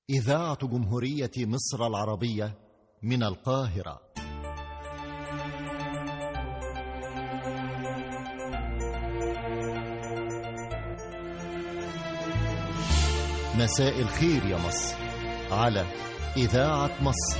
إذاعة جمهورية مصر العربية من القاهرة مساء الخير يا مصر على إذاعة مصر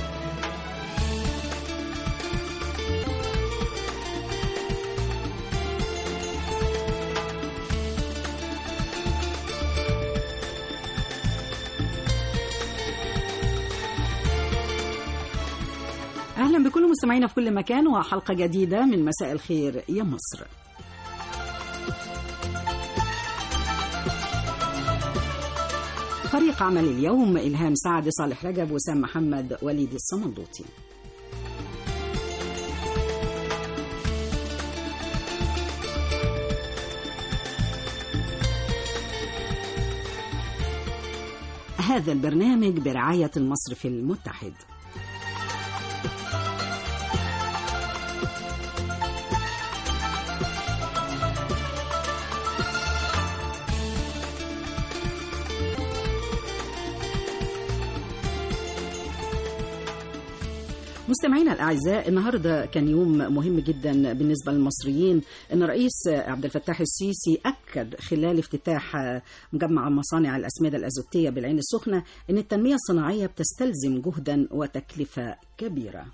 أهلا بكل مستمعينا في كل مكان وحلقة جديدة من مساء الخير يا مصر فريق عمل اليوم إلهام سعد صالح رجب وسام محمد وليد الصمندوطي هذا البرنامج برعاية المصرف المتحد مستمعينا الاعزاء النهارده كان يوم مهم جدا بالنسبه للمصريين ان الرئيس عبد الفتاح السيسي اكد خلال افتتاح مجمع مصانع الاسمده الازوتيه بالعين السخنه ان التنميه الصناعيه بتستلزم جهدا وتكلفه كبيره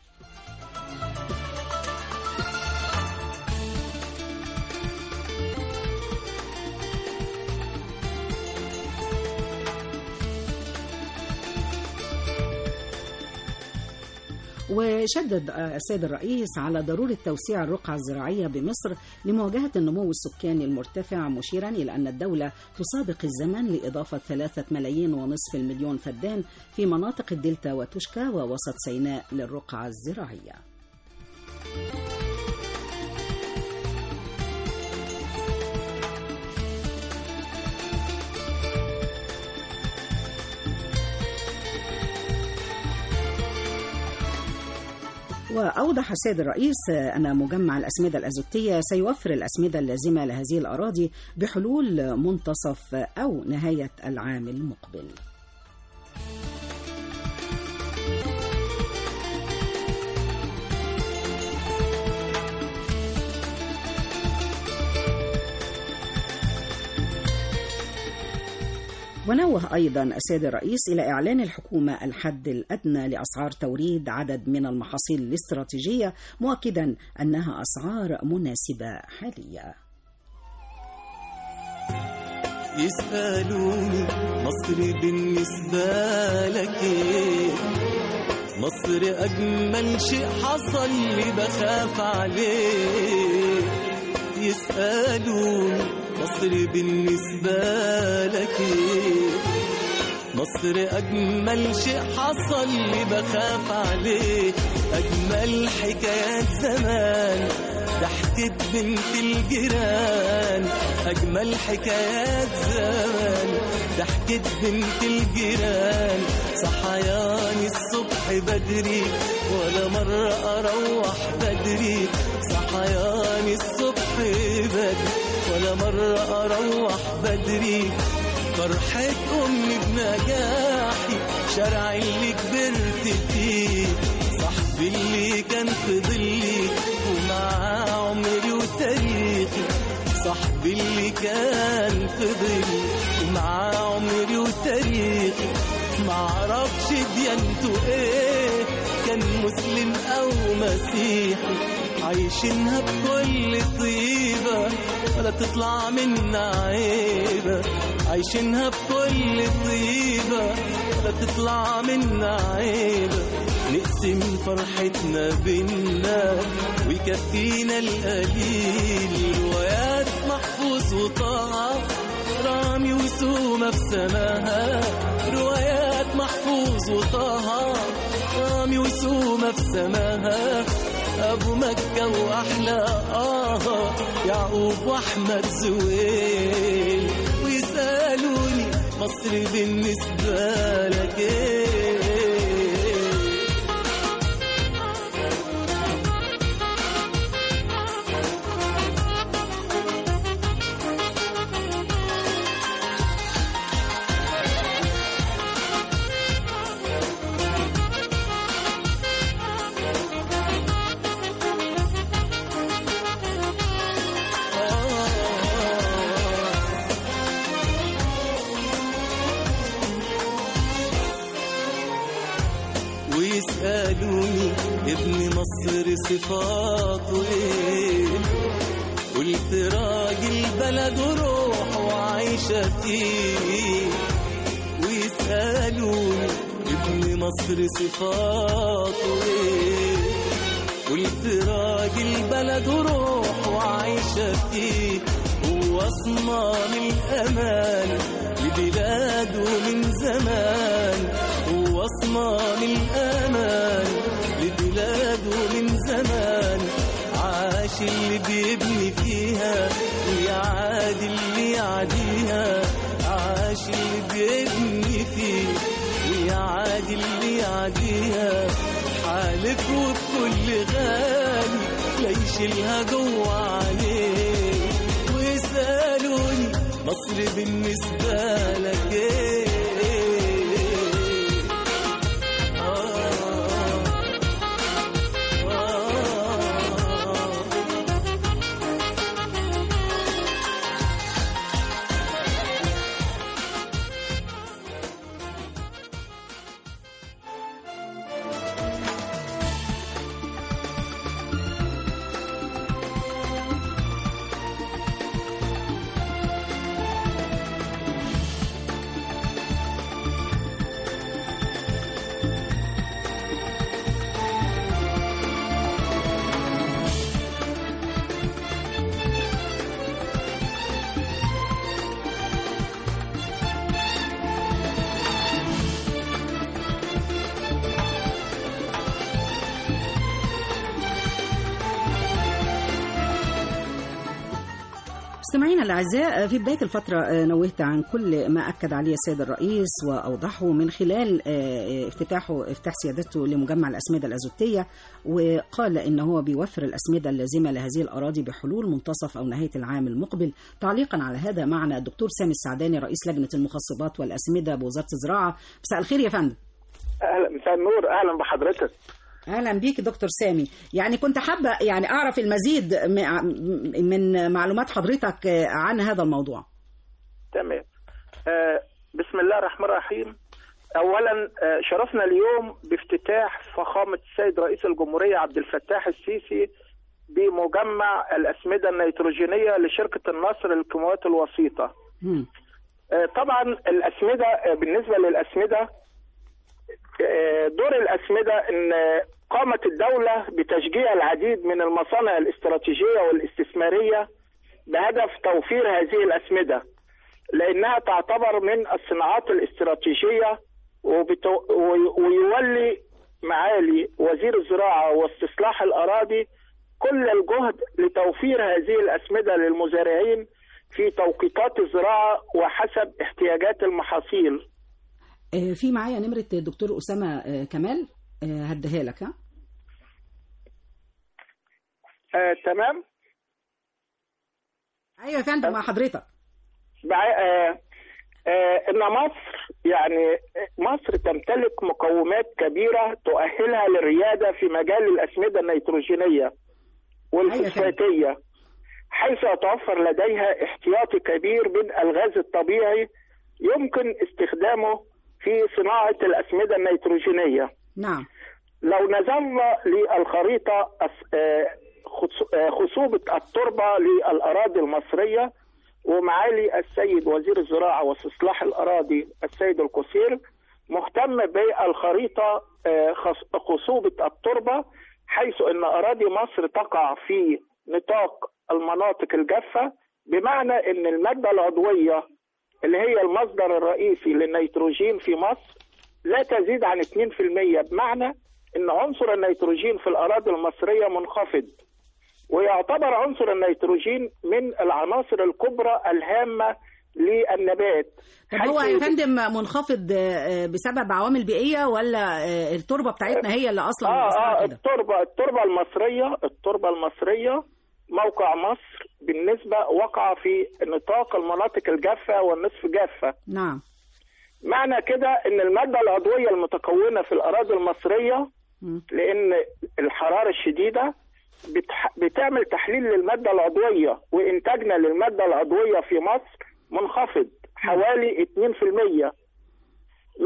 وشدد السيد الرئيس على ضرورة توسيع الرقعة الزراعية بمصر لمواجهة النمو السكاني المرتفع مشيرا إلى أن الدولة تسابق الزمن لإضافة ثلاثة ملايين ونصف المليون فدان في مناطق الدلتا وتشكا ووسط سيناء للرقعة الزراعية وأوضح السيد الرئيس أن مجمع الأسمدة الأزوتية سيوفر الأسمدة اللازمة لهذه الأراضي بحلول منتصف أو نهاية العام المقبل ونوه أيضا السيد الرئيس إلى إعلان الحكومة الحد الأدنى لأسعار توريد عدد من المحاصيل الاستراتيجية مؤكدا أنها أسعار مناسبة حاليا يسألوني مصر بالنسبة لك ايه مصر أجمل شيء حصل لي بخاف عليه يسألوني مصر بالنسبة لك ايه مصر أجمل شيء حصل لي بخاف عليه أجمل حكايات زمان ضحكة بنت الجيران أجمل حكايات زمان ضحكة بنت الجيران صحياني الصبح بدري ولا مرة أروح بدري صحياني الصبح بدري ولا مرة أروح بدري فرحة أمي بنجاحي شارع اللي كبرت فيه صاحبي اللي كان في ظلي ومعاه عمري وتاريخي صاحبي اللي كان في ظلي ومعاه عمري وتاريخي معرفش ديانته ايه كان مسلم او مسيحي عايشينها بكل طيبة ولا تطلع منا عيبة عايشينها بكل طيبة ولا تطلع منا عيبة نقسم فرحتنا بينا ويكفينا القليل روايات محفوظ وطه رامي وسومة في سماها روايات محفوظ وطه رامي وسومة في سماها أبو مكة وأحلى آه يعقوب وأحمد زويل ويسألوني مصر بالنسبة لك إيه ويسألوني ابن مصر صفاته ايه قلت راجل بلد وروح وعايشة فيه ويسألوني ابن مصر صفاته ايه قلت راجل بلد وروح وعايشة فيه هو صمام الأمان لبلاده من زمان هو صمام الأمان لبلاده من زمان عاش اللي بيبني فيها ويعادي اللي يعديها عاش اللي بيبني فيه ويعادي اللي يعديها حالف وبكل غالي لا يشيلها جوه عليه ويسألوني مصر بالنسبة لك ايه آه آه مستمعينا الاعزاء في بدايه الفتره نوهت عن كل ما اكد عليه السيد الرئيس واوضحه من خلال افتتاحه افتتاح سيادته لمجمع الاسمده الازوتيه وقال ان هو بيوفر الاسمده اللازمه لهذه الاراضي بحلول منتصف او نهايه العام المقبل تعليقا على هذا معنا الدكتور سامي السعداني رئيس لجنه المخصبات والاسمده بوزاره الزراعه مساء الخير يا فندم اهلا مساء النور اهلا بحضرتك اهلا بيك دكتور سامي يعني كنت حابه يعني اعرف المزيد م- من معلومات حضرتك عن هذا الموضوع تمام آه بسم الله الرحمن الرحيم اولا آه شرفنا اليوم بافتتاح فخامه السيد رئيس الجمهوريه عبد الفتاح السيسي بمجمع الاسمده النيتروجينيه لشركه النصر للكيماويات الوسيطه مم. آه طبعا الاسمده آه بالنسبه للاسمده آه دور الاسمده ان قامت الدوله بتشجيع العديد من المصانع الاستراتيجيه والاستثماريه بهدف توفير هذه الاسمده لانها تعتبر من الصناعات الاستراتيجيه وبتو... وي- ويولي معالي وزير الزراعه واستصلاح الاراضي كل الجهد لتوفير هذه الاسمده للمزارعين في توقيتات الزراعه وحسب احتياجات المحاصيل آه، في معايا نمره الدكتور اسامه آه، كمال آه، هديها لك ها آه تمام ايوه يا فندم مع حضرتك بع- آه آه ان مصر يعني مصر تمتلك مقومات كبيره تؤهلها للرياده في مجال الاسمده النيتروجينيه والفوسفاتيه حيث يتوفر لديها احتياطي كبير من الغاز الطبيعي يمكن استخدامه في صناعه الاسمده النيتروجينيه نعم لو نظرنا للخريطة أس- آه، خص- آه، خصوبة التربة للأراضي المصرية ومعالي السيد وزير الزراعة واستصلاح الأراضي السيد القصير مهتم بالخريطة آه، خص- خصوبة التربة حيث أن أراضي مصر تقع في نطاق المناطق الجافة بمعنى أن المادة العضوية اللي هي المصدر الرئيسي للنيتروجين في مصر لا تزيد عن 2% بمعنى ان عنصر النيتروجين في الاراضي المصريه منخفض ويعتبر عنصر النيتروجين من العناصر الكبرى الهامه للنبات طب هو حيث- يا فندم منخفض آه، بسبب عوامل بيئيه ولا آه، التربه بتاعتنا هي اللي اصلا اه مأثرة اه كده التربه التربه المصريه التربه المصريه موقع مصر بالنسبه وقع في نطاق المناطق الجافه والنصف جافه نعم معنى كده ان الماده العضويه المتكونه في الاراضي المصريه مم. لان الحراره الشديده بتح... بتعمل تحليل للماده العضويه وانتاجنا للماده العضويه في مصر منخفض حوالي 2%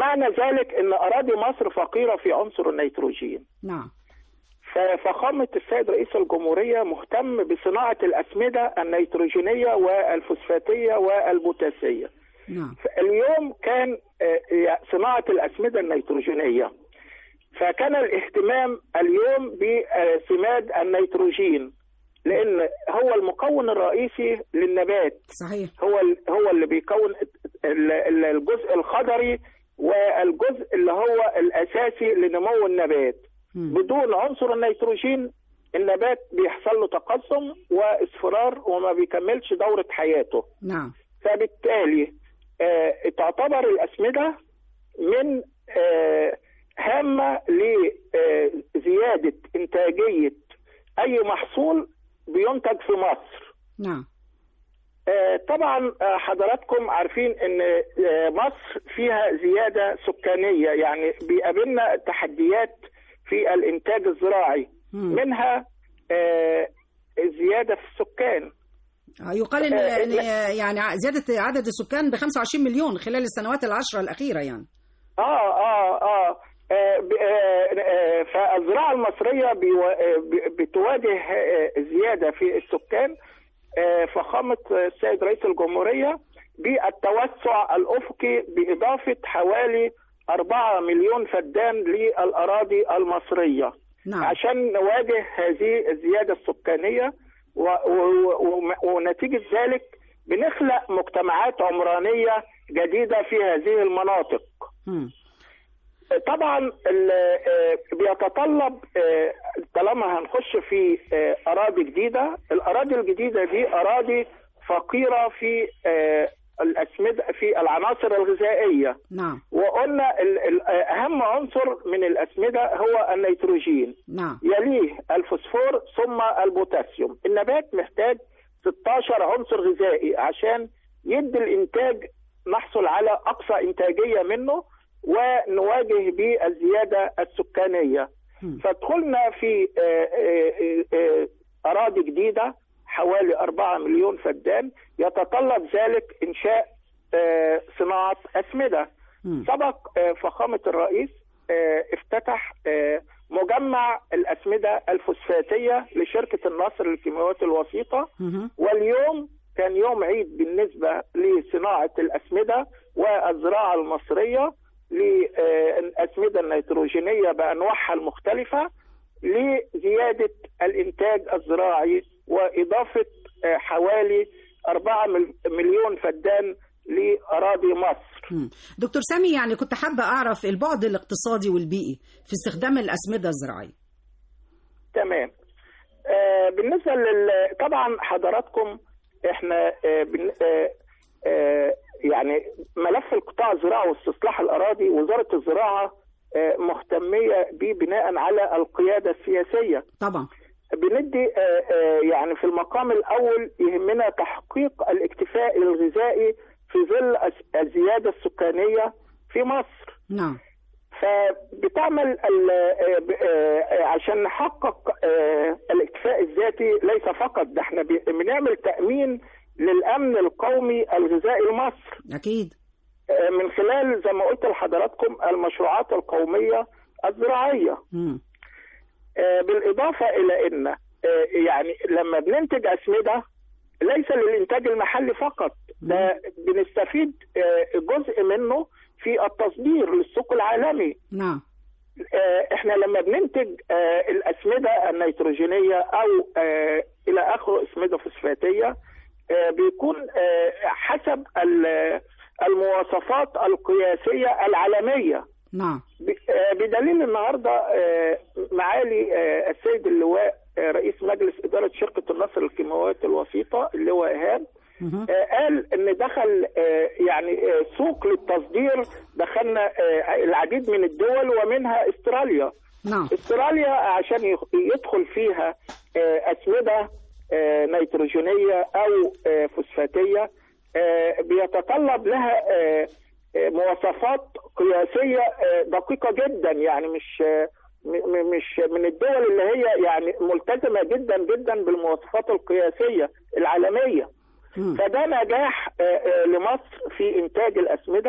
معنى ذلك ان اراضي مصر فقيره في عنصر النيتروجين نعم ففخامه السيد رئيس الجمهوريه مهتم بصناعه الاسمده النيتروجينيه والفوسفاتيه والبوتاسيه نعم اليوم كان آه، صناعه الاسمده النيتروجينيه فكان الاهتمام اليوم بسماد النيتروجين لان هو المكون الرئيسي للنبات صحيح هو ال- هو اللي بيكون ال- ال- الجزء الخضري والجزء اللي هو الاساسي لنمو النبات مم. بدون عنصر النيتروجين النبات بيحصل له تقزم واصفرار وما بيكملش دوره حياته نعم فبالتالي آه، تعتبر الأسمدة من آه، هامة لزيادة إنتاجية أي محصول بينتج في مصر نعم آه، طبعا آه، حضراتكم عارفين ان آه، مصر فيها زيادة سكانية يعني بيقابلنا تحديات في الانتاج الزراعي مم. منها آه، الزيادة في السكان آه، يقال ان آه، إن يعني زياده عدد السكان ب 25 مليون خلال السنوات العشره الاخيره يعني اه اه اه آه، ب- آه، آه، فالزراعة المصرية بيو- آه، ب- بتواجه آه، زيادة في السكان آه، فخامة السيد رئيس الجمهورية بالتوسع الأفقي بإضافة حوالي 4 مليون فدان للأراضي المصرية نعم عشان نواجه هذه الزيادة السكانية و- و- و- ونتيجة ذلك بنخلق مجتمعات عمرانية جديدة في هذه المناطق مم. طبعا ال- آه، بيتطلب آه، طالما هنخش في آه، اراضي جديده الاراضي الجديده دي اراضي فقيره في آه، الاسمده في العناصر الغذائيه نعم وقلنا ال- ال- آه، اهم عنصر من الاسمده هو النيتروجين نعم يليه الفوسفور ثم البوتاسيوم النبات محتاج 16 عنصر غذائي عشان يدي الانتاج نحصل على اقصى انتاجيه منه ونواجه به الزياده السكانيه مم. فدخلنا في آه، آه، آه، اراضي جديده حوالي 4 مليون فدان يتطلب ذلك انشاء آه، صناعه اسمده مم. سبق آه، فخامة الرئيس آه، افتتح آه، مجمع الأسمدة الفوسفاتية لشركة النصر للكيماويات الوسيطة مهم. واليوم كان يوم عيد بالنسبة لصناعة الأسمدة والزراعة المصرية للأسمدة النيتروجينية بأنواعها المختلفة لزيادة الإنتاج الزراعي وإضافة آه، حوالي 4 مل- مليون فدان لأراضي مصر مم. دكتور سامي يعني كنت حابه اعرف البعد الاقتصادي والبيئي في استخدام الاسمده الزراعيه تمام آه بالنسبه لل طبعا حضراتكم احنا آه بن... آه آه يعني ملف القطاع الزراعي واستصلاح الاراضي وزاره الزراعه آه مهتميه به بناء على القياده السياسيه طبعا بندي آه، آه، يعني في المقام الاول يهمنا تحقيق الاكتفاء الغذائي في ظل الس- الزياده السكانيه في مصر نعم فبتعمل ال- آه، ب- آه، عشان نحقق آه، الاكتفاء الذاتي ليس فقط ده احنا بي- بنعمل تامين للامن القومي الغذائي لمصر اكيد آه، من خلال زي ما قلت لحضراتكم المشروعات القوميه الزراعيه مم. آه، بالإضافة إلى أن آه، يعني لما بننتج أسمدة ليس للإنتاج المحلي فقط ده بنستفيد آه، جزء منه في التصدير للسوق العالمي نعم آه، احنا لما بننتج آه، الاسمده النيتروجينيه او آه، الى اخره اسمده فوسفاتيه آه، بيكون آه، حسب ال- المواصفات القياسيه العالميه نعم ب- آه، بدليل النهارده آه، معالي آه، السيد اللواء آه، رئيس مجلس اداره شركه النصر للكيماويات الوسيطه اللواء ايهاب مهم. آه، قال ان دخل آه، يعني آه، سوق للتصدير دخلنا آه، العديد من الدول ومنها استراليا نعم استراليا عشان يخ- يدخل فيها آه، اسمده آه، نيتروجينيه او آه، فوسفاتيه آه، بيتطلب لها آه، آه، مواصفات قياسيه آه، دقيقه جدا يعني مش آه، م- م- مش من الدول اللي هي يعني ملتزمه جدا جدا بالمواصفات القياسيه العالميه مم. فده نجاح آه، آه، لمصر في انتاج الاسمده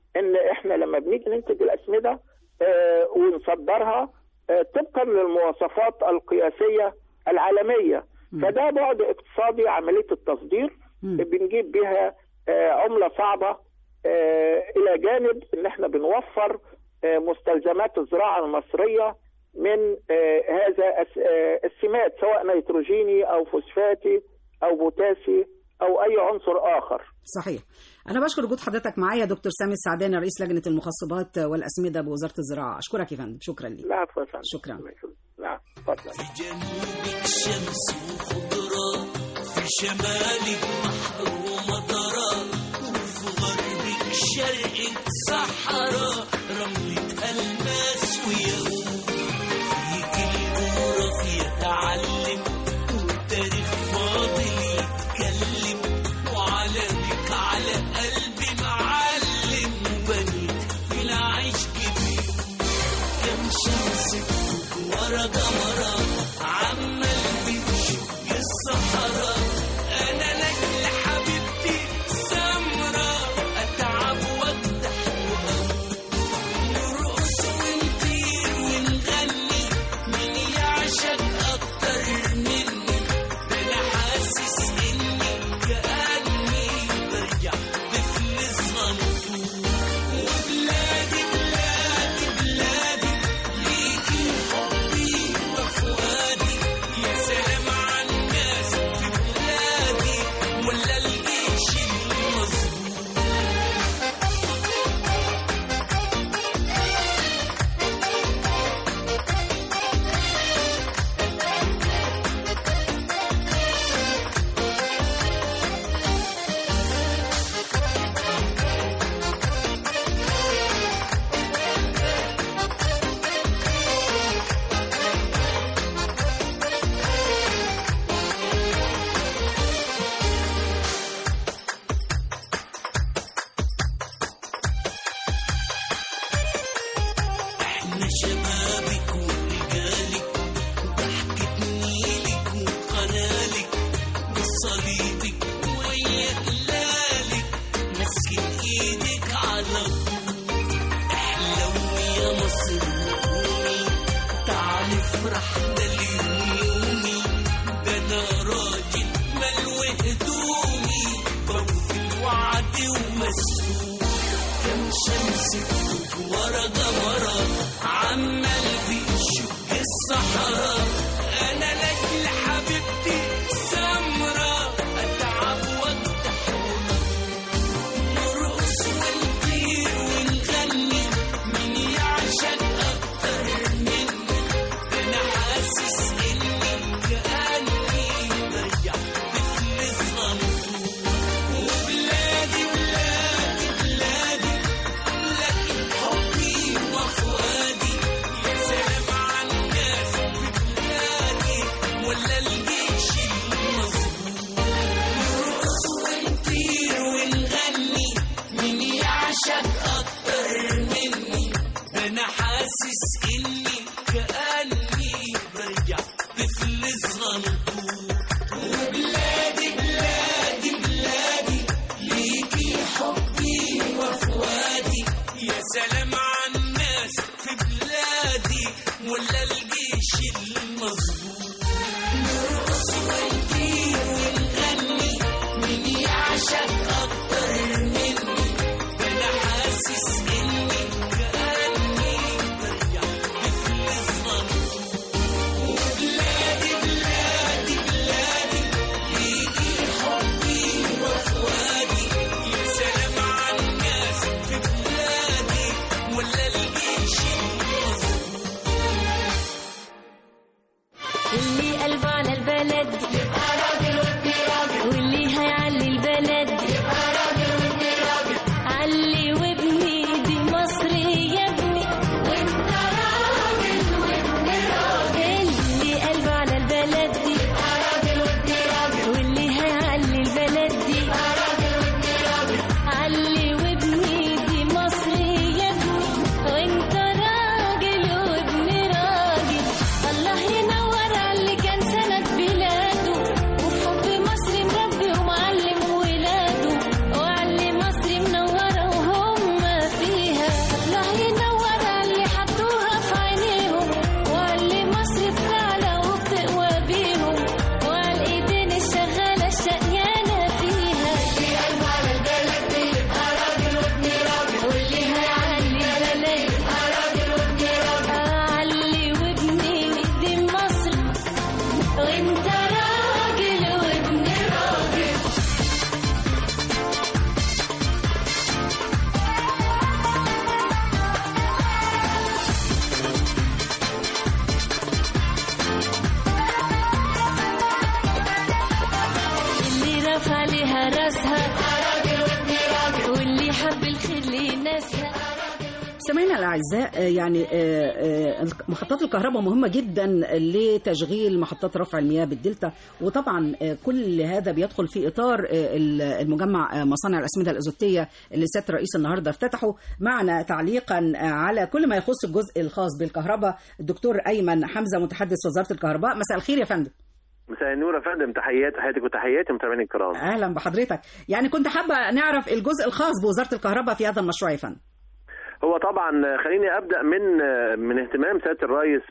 ان احنا لما بنيجي ننتج الاسمده آه، ونصدرها آه، طبقا للمواصفات القياسيه العالميه فده بعد اقتصادي عمليه التصدير مم. بنجيب بها آه، عمله صعبه آه، الى جانب ان احنا بنوفر آه، مستلزمات الزراعه المصريه من آه، هذا الس- آه، السمات سواء نيتروجيني او فوسفاتي او بوتاسي او اي عنصر اخر صحيح أنا بشكر وجود حضرتك معايا دكتور سامي السعداني رئيس لجنة المخصبات والأسمدة بوزارة الزراعة أشكرك يا فندم شكرا لك لا عفوا يا فندم. شكرا. نعم اتفضل في جنوبك شمس وخضرة في شمالك بحر ومطرة وفي غربك شرقك صحراء رملة ألماس وياقوت فيك الجغرافيا يتعلم والتاريخ فاضل يتكلم وعلمك على قلبي معلم وبنيت في العيش كبير كم شمس ورا قمرة عمال بتشق الصحراء أنا لك لحبيبتي سمرة أتعب وأفتح وأموت نرقص ونطير ونغني مين يعشق أكتر مني ده أنا حاسس إني كأني برجع طفل صغنطوط وبلادي بلادي بلادي ليكي حبي وفؤادي يا سلام على الناس في بلادي ولا الجيش المظبوط احنا شبابك ورجالك ضحكة نيلك وقنالك بصليبك ويا هلالك ماسكين ايدك على طول احلوي يا مصر وقومي تعالي افرحنا اليوم يومي ده انا راجل ملوي هدومي بوفي الوعد ومسؤول كم شمس ورا قمرة عمال بيشق الصحراء أنا لك لحبيبتي سمرة أتعب وأفتح نرقص ونطير ونغني مين يعشق أكتر مني ده أنا حاسس إني كأني برجع طفل صغنطوط وبلادي بلادي بلادي لكن حبي وفؤادي يا سلام على الناس في بلادي ولا الجيش المظبوط نرقص ونطير ونغني مين يعشق أكتر مني ده أنا حاسس إني كأني برجع طفل صغنطوط وبلادي بلادي بلادي ليكي حبي وفؤادي يا سلام على الناس في بلادي ولا الجيش المظبوط نرقص ونطير ونغني مين يعشق أكتر مني ده أنا حاسس إني كأني برجع طفل مستمعينا الاعزاء آه، يعني آه، آه، محطات الكهرباء مهمه جدا لتشغيل محطات رفع المياه بالدلتا وطبعا آه، كل هذا بيدخل في اطار آه، المجمع آه، مصانع الاسمده الازوتيه اللي سياده الرئيس النهارده افتتحه معنا تعليقا آه، على كل ما يخص الجزء الخاص بالكهرباء الدكتور ايمن حمزه متحدث وزاره الكهرباء مساء الخير يا فندم مساء النور يا فندم تحياتي تحياتك وتحياتي متابعين الكرام اهلا بحضرتك يعني كنت حابه نعرف الجزء الخاص بوزاره الكهرباء في هذا المشروع يا فندم هو طبعا خليني ابدا من من اهتمام سياده الرئيس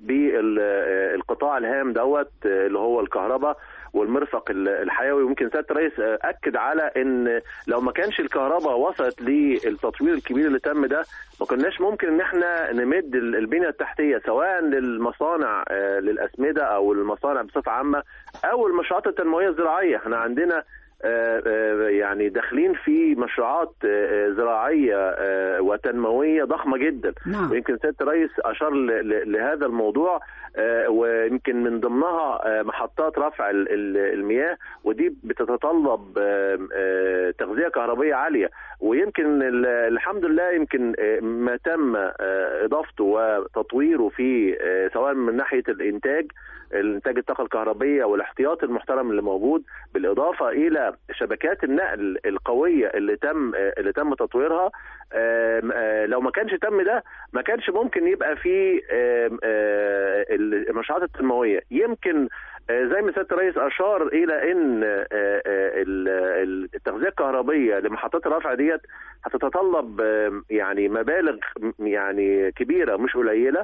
بالقطاع الهام دوت اللي هو الكهرباء والمرفق الحيوي ويمكن سياده الرئيس اكد على ان لو ما كانش الكهرباء وصلت للتطوير الكبير اللي تم ده ما كناش ممكن ان احنا نمد البنيه التحتيه سواء للمصانع آه، للاسمده او المصانع بصفه عامه او المشروعات التنمويه الزراعيه احنا عندنا آه، آه، يعني داخلين في مشروعات آه، زراعيه آه، وتنمويه ضخمه جدا نعم. ويمكن سياده الرئيس اشار ل- ل- لهذا الموضوع آه، ويمكن من ضمنها آه، محطات رفع ال- ال- المياه ودي بتتطلب آه، آه، تغذيه كهربيه عاليه ويمكن ال- الحمد لله يمكن آه، ما تم آه، اضافته وتطويره في آه، سواء من ناحيه الانتاج الانتاج الطاقه الكهربيه والاحتياط المحترم اللي موجود بالاضافه الى شبكات النقل القويه اللي تم اللي تم تطويرها آم، آه، لو ما كانش تم ده ما كانش ممكن يبقى في آم، آه، المشروعات التنمويه يمكن آه، زي ما سياده الرئيس اشار الى ان آه، آه، ال- ال- التغذيه الكهربيه لمحطات الرفع ديت هتتطلب آم، يعني مبالغ م- يعني كبيره مش قليله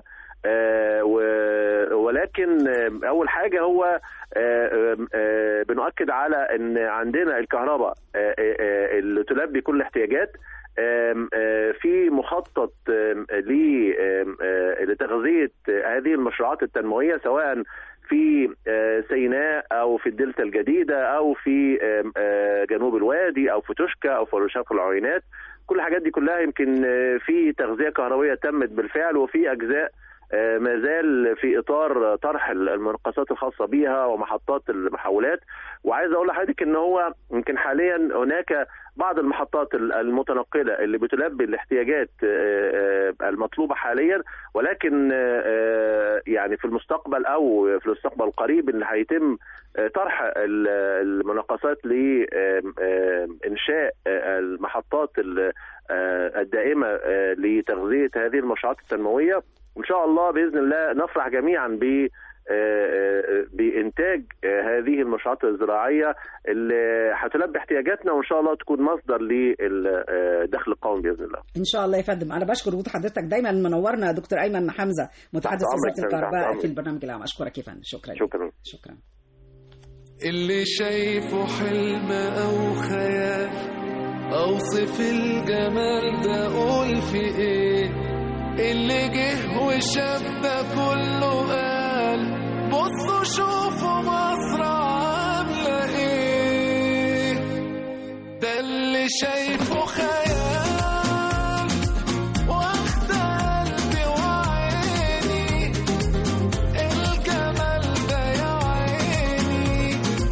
آه، و- ولكن آه، اول حاجه هو آه، آه، بنؤكد على ان عندنا الكهرباء آه، آه، اللي تلبي كل الاحتياجات آم، آه، في مخطط آم، ل- آم، آه، لتغذيه هذه المشروعات التنمويه سواء في آه، سيناء او في الدلتا الجديده او في آم، آه، جنوب الوادي او في توشكا او في رشاق العوينات كل الحاجات دي كلها يمكن آه، في تغذيه كهربيه تمت بالفعل وفي اجزاء آه، ما زال في اطار طرح المنقصات الخاصه بها ومحطات المحولات وعايز اقول لحضرتك ان هو يمكن حاليا هناك بعض المحطات المتنقله اللي بتلبي الاحتياجات آه، آه، المطلوبه حاليا ولكن آه، يعني في المستقبل او في المستقبل القريب اللي هيتم آه، طرح ال- المناقصات لانشاء المحطات ال- آه، الدائمه آه، لتغذيه هذه المشروعات التنمويه وان شاء الله باذن الله نفرح جميعا ب آه، آه، بانتاج آه، هذه المشروعات الزراعيه اللي هتلبي احتياجاتنا وان شاء الله تكون مصدر للدخل القومي باذن الله. ان شاء الله يا فندم انا بشكر وجود حضرتك دايما منورنا دكتور ايمن حمزه متحدث تحت أمرك وزاره يا فندم، تحت الكهرباء أمرك. في البرنامج العام اشكرك يا فندم شكرا شكرا شكرا اللي شايفه حلم أو خيال أوصف الجمال ده أقول في إيه اللي جه وشاف ده كله قال بصوا شوفوا مصر عاملة إيه ده اللي شايفه خيال واخد قلبي وعيني الجمال ده يا عيني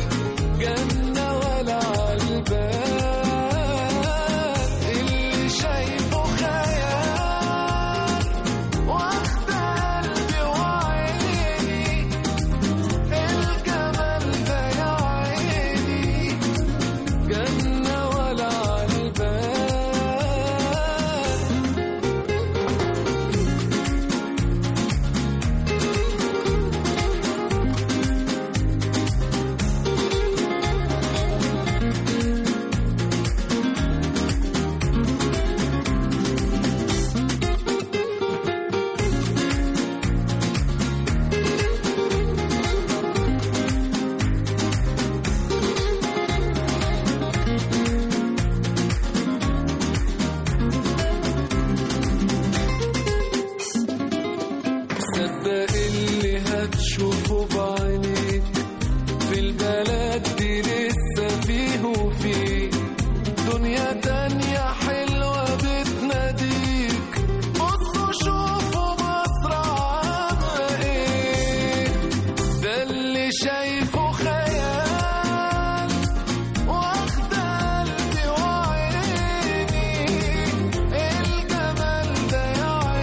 جنة ولا عالبال اللي شايفه خيال واخد قلبي وعيني الجمال ده يا عيني جنة ولا عالبال صدق اللي هتشوفه بعينيك في البلد دي لسه فيه وفيه دنيا تانية حلوة بتناديك بصوا شوفوا مصر عاملة ايه ده اللي شايفه خيال واخد قلبي وعيني الجمال ده يا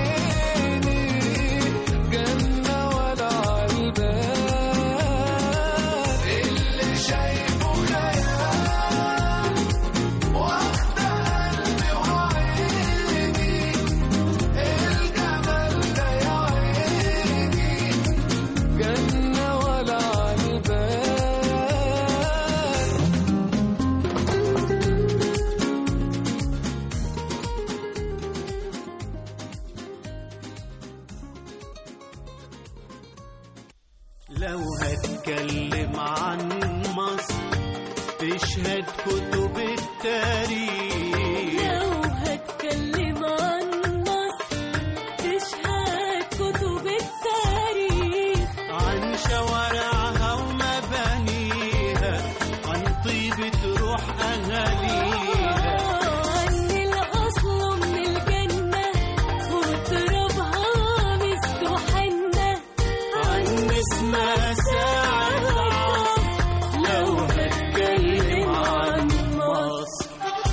لو هتكلم عن مصر تشهد كتب التاريخ لو هتكلم عن مصر تشهد كتب التاريخ عن شوارعها ومبانيها عن طيبة روح أهاليها عن الأصل من الجنة وترابها مسك وحنة عن اسمها ساعة عصر لو هتكلم عن مصر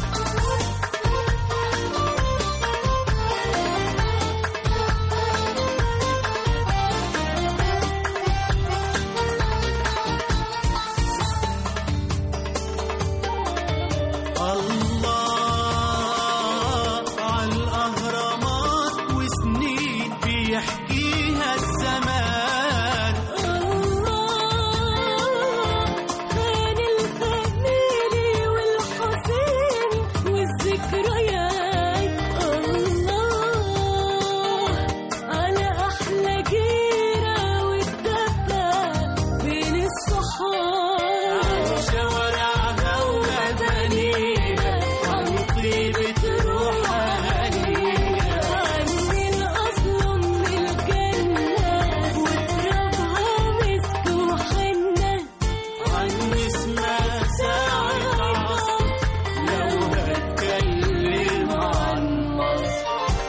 الله على الأهرامات وسنين بيحكيها الزمان الله بين الخميلي والحسين والذكريات الله على أحلى جيرة والدفا بين الصحاب شوارعها ومبانيها عن طيبة روح أهاليها عن الأصل من الجنة وترابها مسك وحنة عن اسمها ساعة عصر لو هتكلم عن مصر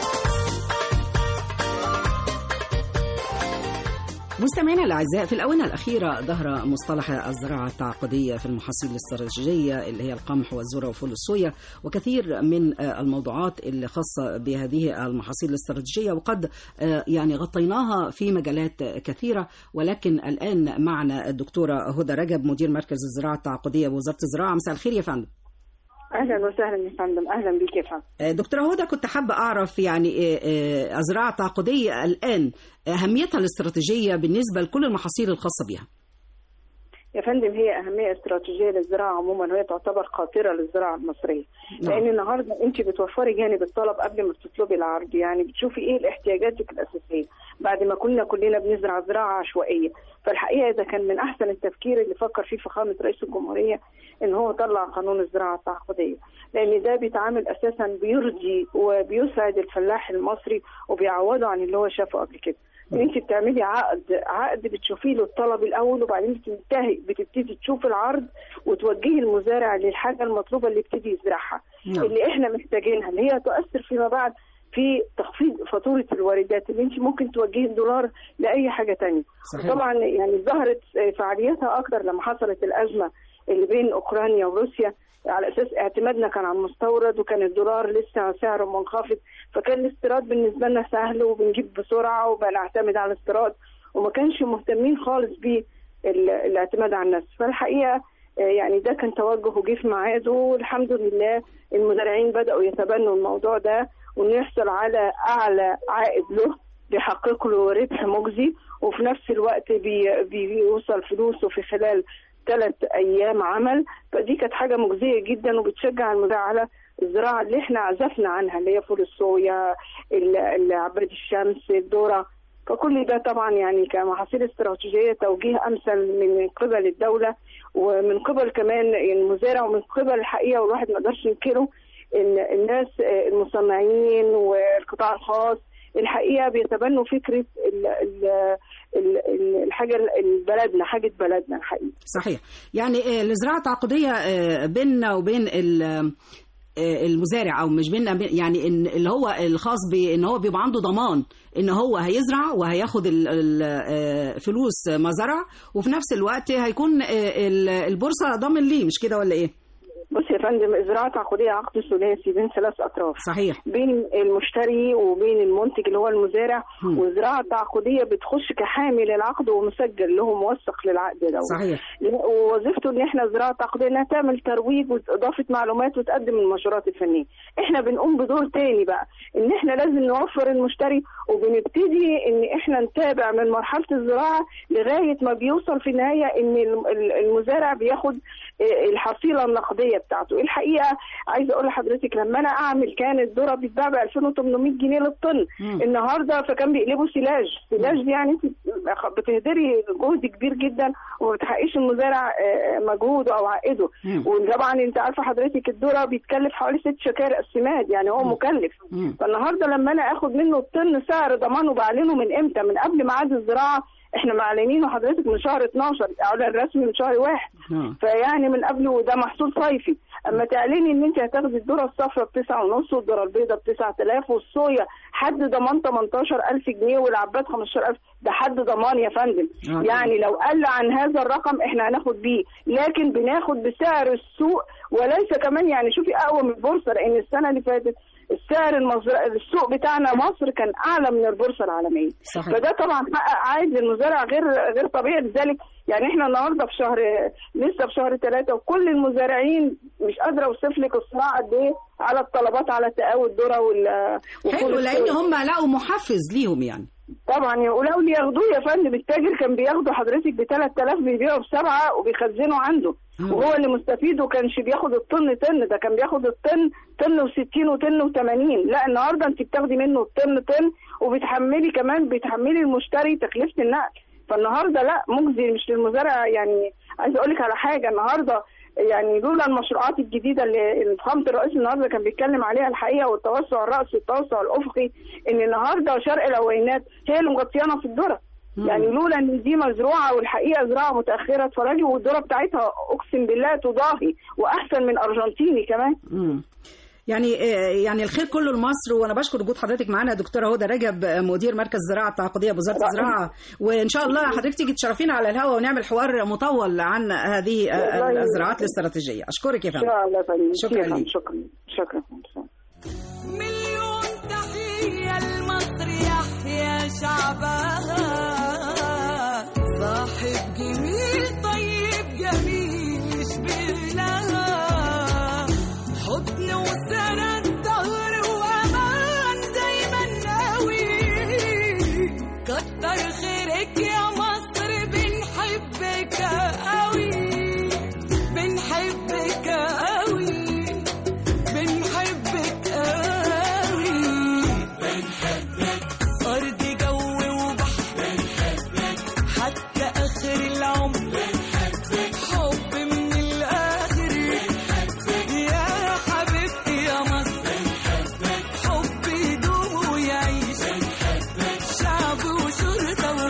مستمعينا الاعزاء في الاونه الاخيره ظهر مصطلح الزراعه التعاقديه في المحاصيل الاستراتيجيه اللي هي القمح والذره وفول الصويا وكثير من آه، الموضوعات اللي خاصه بهذه المحاصيل الاستراتيجيه وقد آه، يعني غطيناها في مجالات كثيره ولكن الان معنا الدكتوره هدى رجب مدير مركز الزراعه التعاقديه بوزاره الزراعه مساء الخير يا فندم اهلا وسهلا يا فندم اهلا بيك يا فندم آه، دكتورة هدى كنت حابة أعرف يعني آه، آه، الزراعة التعاقدية الآن أهميتها الاستراتيجية بالنسبة لكل المحاصيل الخاصة بها يا فندم هي اهميه استراتيجيه للزراعه عموما وهي تعتبر قاطره للزراعه المصريه نعم. لان النهارده انت بتوفري جانب الطلب قبل ما بتطلبي العرض يعني بتشوفي ايه الاحتياجاتك الاساسيه بعد ما كنا كلنا بنزرع زراعه عشوائيه فالحقيقه ده كان من احسن التفكير اللي فكر فيه فخامه رئيس الجمهوريه ان هو طلع قانون الزراعه التعاقديه لان ده بيتعامل اساسا بيرضي وبيسعد الفلاح المصري وبيعوضه عن اللي هو شافه قبل كده ان انت بتعملي عقد عقد بتشوفي له الطلب الاول وبعدين بتنتهي بتبتدي تشوفي العرض وتوجهي المزارع للحاجه المطلوبه اللي يبتدي يزرعها نعم. اللي احنا محتاجينها اللي هي تؤثر فيما بعد في تخفيض فاتوره الواردات اللي انت ممكن توجهي الدولار لاي حاجه تانية صحيح. طبعا يعني ظهرت فعالياتها اكتر لما حصلت الازمه اللي بين اوكرانيا وروسيا على اساس اعتمادنا كان على المستورد وكان الدولار لسه سعره منخفض فكان الاستيراد بالنسبه لنا سهل وبنجيب بسرعه وبنعتمد على الاستيراد وما كانش مهتمين خالص بالاعتماد على النفس فالحقيقه آه، يعني ده كان توجه وجه في ميعاده والحمد لله المزارعين بداوا يتبنوا الموضوع ده وانه يحصل على اعلى عائد له بيحقق له ربح مجزي وفي نفس الوقت بي بي- بيوصل فلوسه في خلال ثلاث ايام عمل فدي كانت حاجه مجزيه جدا وبتشجع المزارع على الزراعه اللي احنا عزفنا عنها اللي هي فول الصويا ال- ال- عباد الشمس الذره فكل ده طبعا يعني كمحاصيل استراتيجيه توجيه امثل من قبل الدوله ومن قبل كمان المزارع ومن قبل الحقيقه والواحد ما يقدرش ينكره ان الناس آه، المصنعين والقطاع الخاص الحقيقه بيتبنوا فكره ال ال ال ال- الحاجه ال- بلدنا حاجه بلدنا الحقيقه صحيح يعني آه، الزراعة التعاقدية آه، بيننا وبين ال- آه، المزارع او مش بيننا بين- يعني إن اللي هو الخاص بان هو بيبقى عنده ضمان ان هو هيزرع وهياخد ال- ال- آه، فلوس ما زرع وفي نفس الوقت هيكون آه، ال- البورصه ضامن ليه مش كده ولا ايه؟ بص يا فندم الزراعه التعاقديه عقد ثلاثي بين ثلاث اطراف صحيح بين المشتري وبين المنتج اللي هو المزارع هم. والزراعه التعاقديه بتخش كحامل العقد ومسجل اللي هو موثق للعقد ده صحيح ووظيفته ان احنا الزراعه التعاقديه انها تعمل ترويج واضافه معلومات وتقدم المنشورات الفنيه احنا بنقوم بدور تاني بقى ان احنا لازم نوفر المشتري وبنبتدي ان احنا نتابع من مرحله الزراعه لغايه ما بيوصل في النهايه ان الم- ال- المزارع بياخد آه، الحصيله النقديه بتاعته الحقيقه عايزه اقول لحضرتك لما انا اعمل كان الذره بتتباع ب 2800 جنيه للطن مم. النهارده فكان بيقلبوا سلاج سلاج دي يعني انت بتهدري جهد كبير جدا وما بتحققيش المزارع آه، مجهوده او عائده مم. وطبعا انت عارفه حضرتك الذره بيتكلف حوالي ست شكاير السماد يعني هو مكلف مم. فالنهارده لما انا اخد منه الطن سعر ضمانه بعلنه من امتى من قبل ميعاد الزراعه احنا معلنينه حضرتك من شهر 12 الاعلان الرسمي من شهر واحد آه. فيعني من قبل وده محصول صيفي اما تعلني ان انت هتاخدي الذره الصفراء بتسعة ونص والذره البيضاء ب 9000 والصويا حد ضمان 18000 جنيه والعباد 15000 ده حد ضمان يا فندم آه. يعني لو قل عن هذا الرقم احنا هناخد بيه لكن بناخد بسعر السوق وليس كمان يعني شوفي اقوى من البورصه لان السنه اللي فاتت السعر المزرعة السوق بتاعنا مصر كان اعلى من البورصه العالميه صحيح. فده طبعا حقق عائد للمزارع غير غير طبيعي لذلك يعني احنا النهارده في شهر لسه في شهر ثلاثه وكل المزارعين مش قادره اوصف لك الصراع قد ايه على الطلبات على تقاوي الذره وال حلو وفول لان الصويا. هم لقوا محفز ليهم يعني طبعا ولو اللي ياخدوه يا فندم التاجر كان بياخده حضرتك ب 3000 بيبيعه بسبعه وبيخزنه عنده مم. وهو اللي مستفيد وكانش بياخد الطن طن ده كان بياخد الطن طن و60 وطن و80 لا النهارده انت بتاخدي منه الطن طن وبتحملي كمان بتحملي المشتري تكلفه النقل فالنهارده لا مجزي مش للمزارع يعني عايزه اقول لك على حاجه النهارده يعني لولا المشروعات الجديده اللي اللي فخامه الرئيس النهارده كان بيتكلم عليها الحقيقه والتوسع الراسي والتوسع الافقي ان النهارده شرق الاوينات هي اللي مغطيانا في الذره يعني لولا ان دي مزروعه والحقيقه زراعه متاخره اتفرجي والذره بتاعتها اقسم بالله تضاهي واحسن من ارجنتيني كمان مم. يعني آه، يعني الخير كله لمصر وانا بشكر وجود حضرتك معانا دكتوره هدى رجب آه، مدير مركز الزراعه التعاقديه بوزاره رائع. الزراعه وان شاء الله حضرتك تيجي تشرفينا على الهواء ونعمل حوار مطول عن هذه آه، والله. الزراعات الاستراتيجيه اشكرك يا ان فندم شاء الله يا فندم. شكراً ليك. شكرا شكرا مليون تحية لمصر يحيى شعبها صاحب جميل طيب جميل يشبه لها حضن وسند ظهر وأمان دايما قوي كتر خيرك يا مصر بنحبك قوي بنحبك قوي بنحبك قوي بنحبك أرض جو وبحر بنحبك حتى آخر العمر بنحبك حب من الآخر بنحبك يا حبيبتي يا مصر بنحبك حب يدوم ويعيش بنحبك شعب وشرطة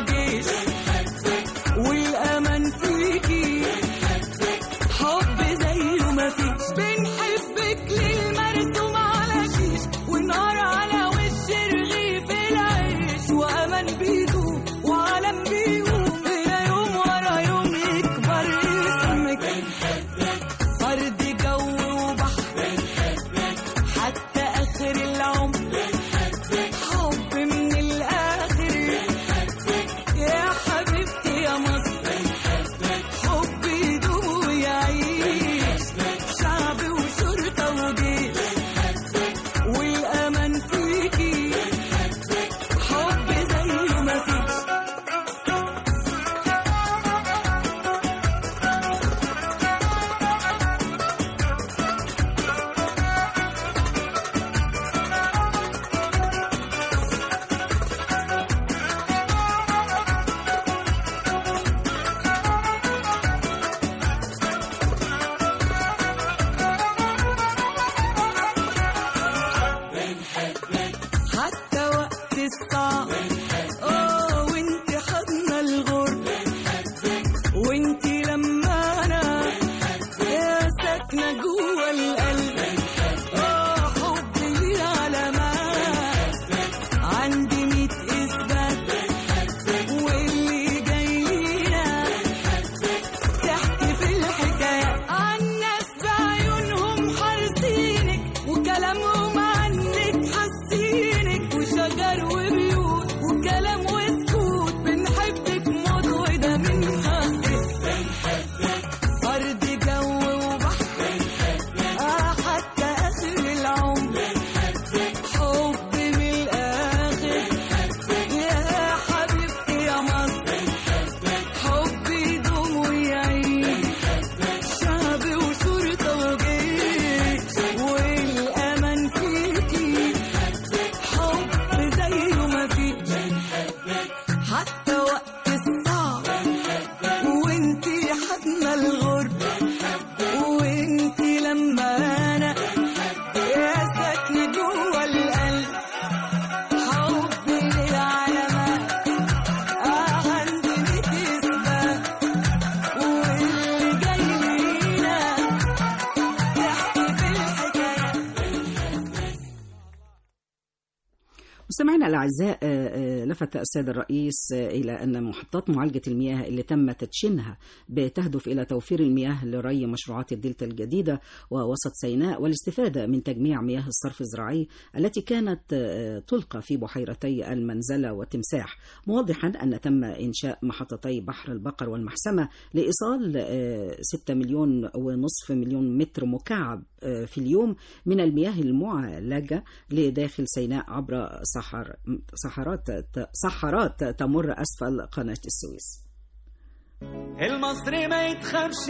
مستمعينا الأعزاء آه، آه، لفت السيد الرئيس آه، إلى أن محطات معالجة المياه اللي تم تدشينها بتهدف إلى توفير المياه لري مشروعات الدلتا الجديدة ووسط سيناء والاستفادة من تجميع مياه الصرف الزراعي التي كانت آه، تلقى في بحيرتي المنزلة وتمساح موضحا أن تم إنشاء محطتي بحر البقر والمحسمة لإيصال 6 مليون ونصف مليون متر مكعب آه، في اليوم من المياه المعالجة لداخل سيناء عبر صحر صحرات صحرات تمر أسفل قناة السويس المصري ما يتخافش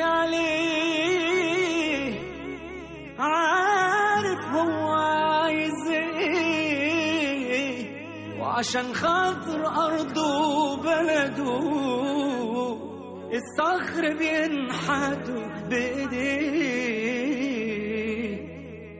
عليه عارف هو عايز ايه وعشان خاطر ارضه وبلده الصخر بينحتوا بايديه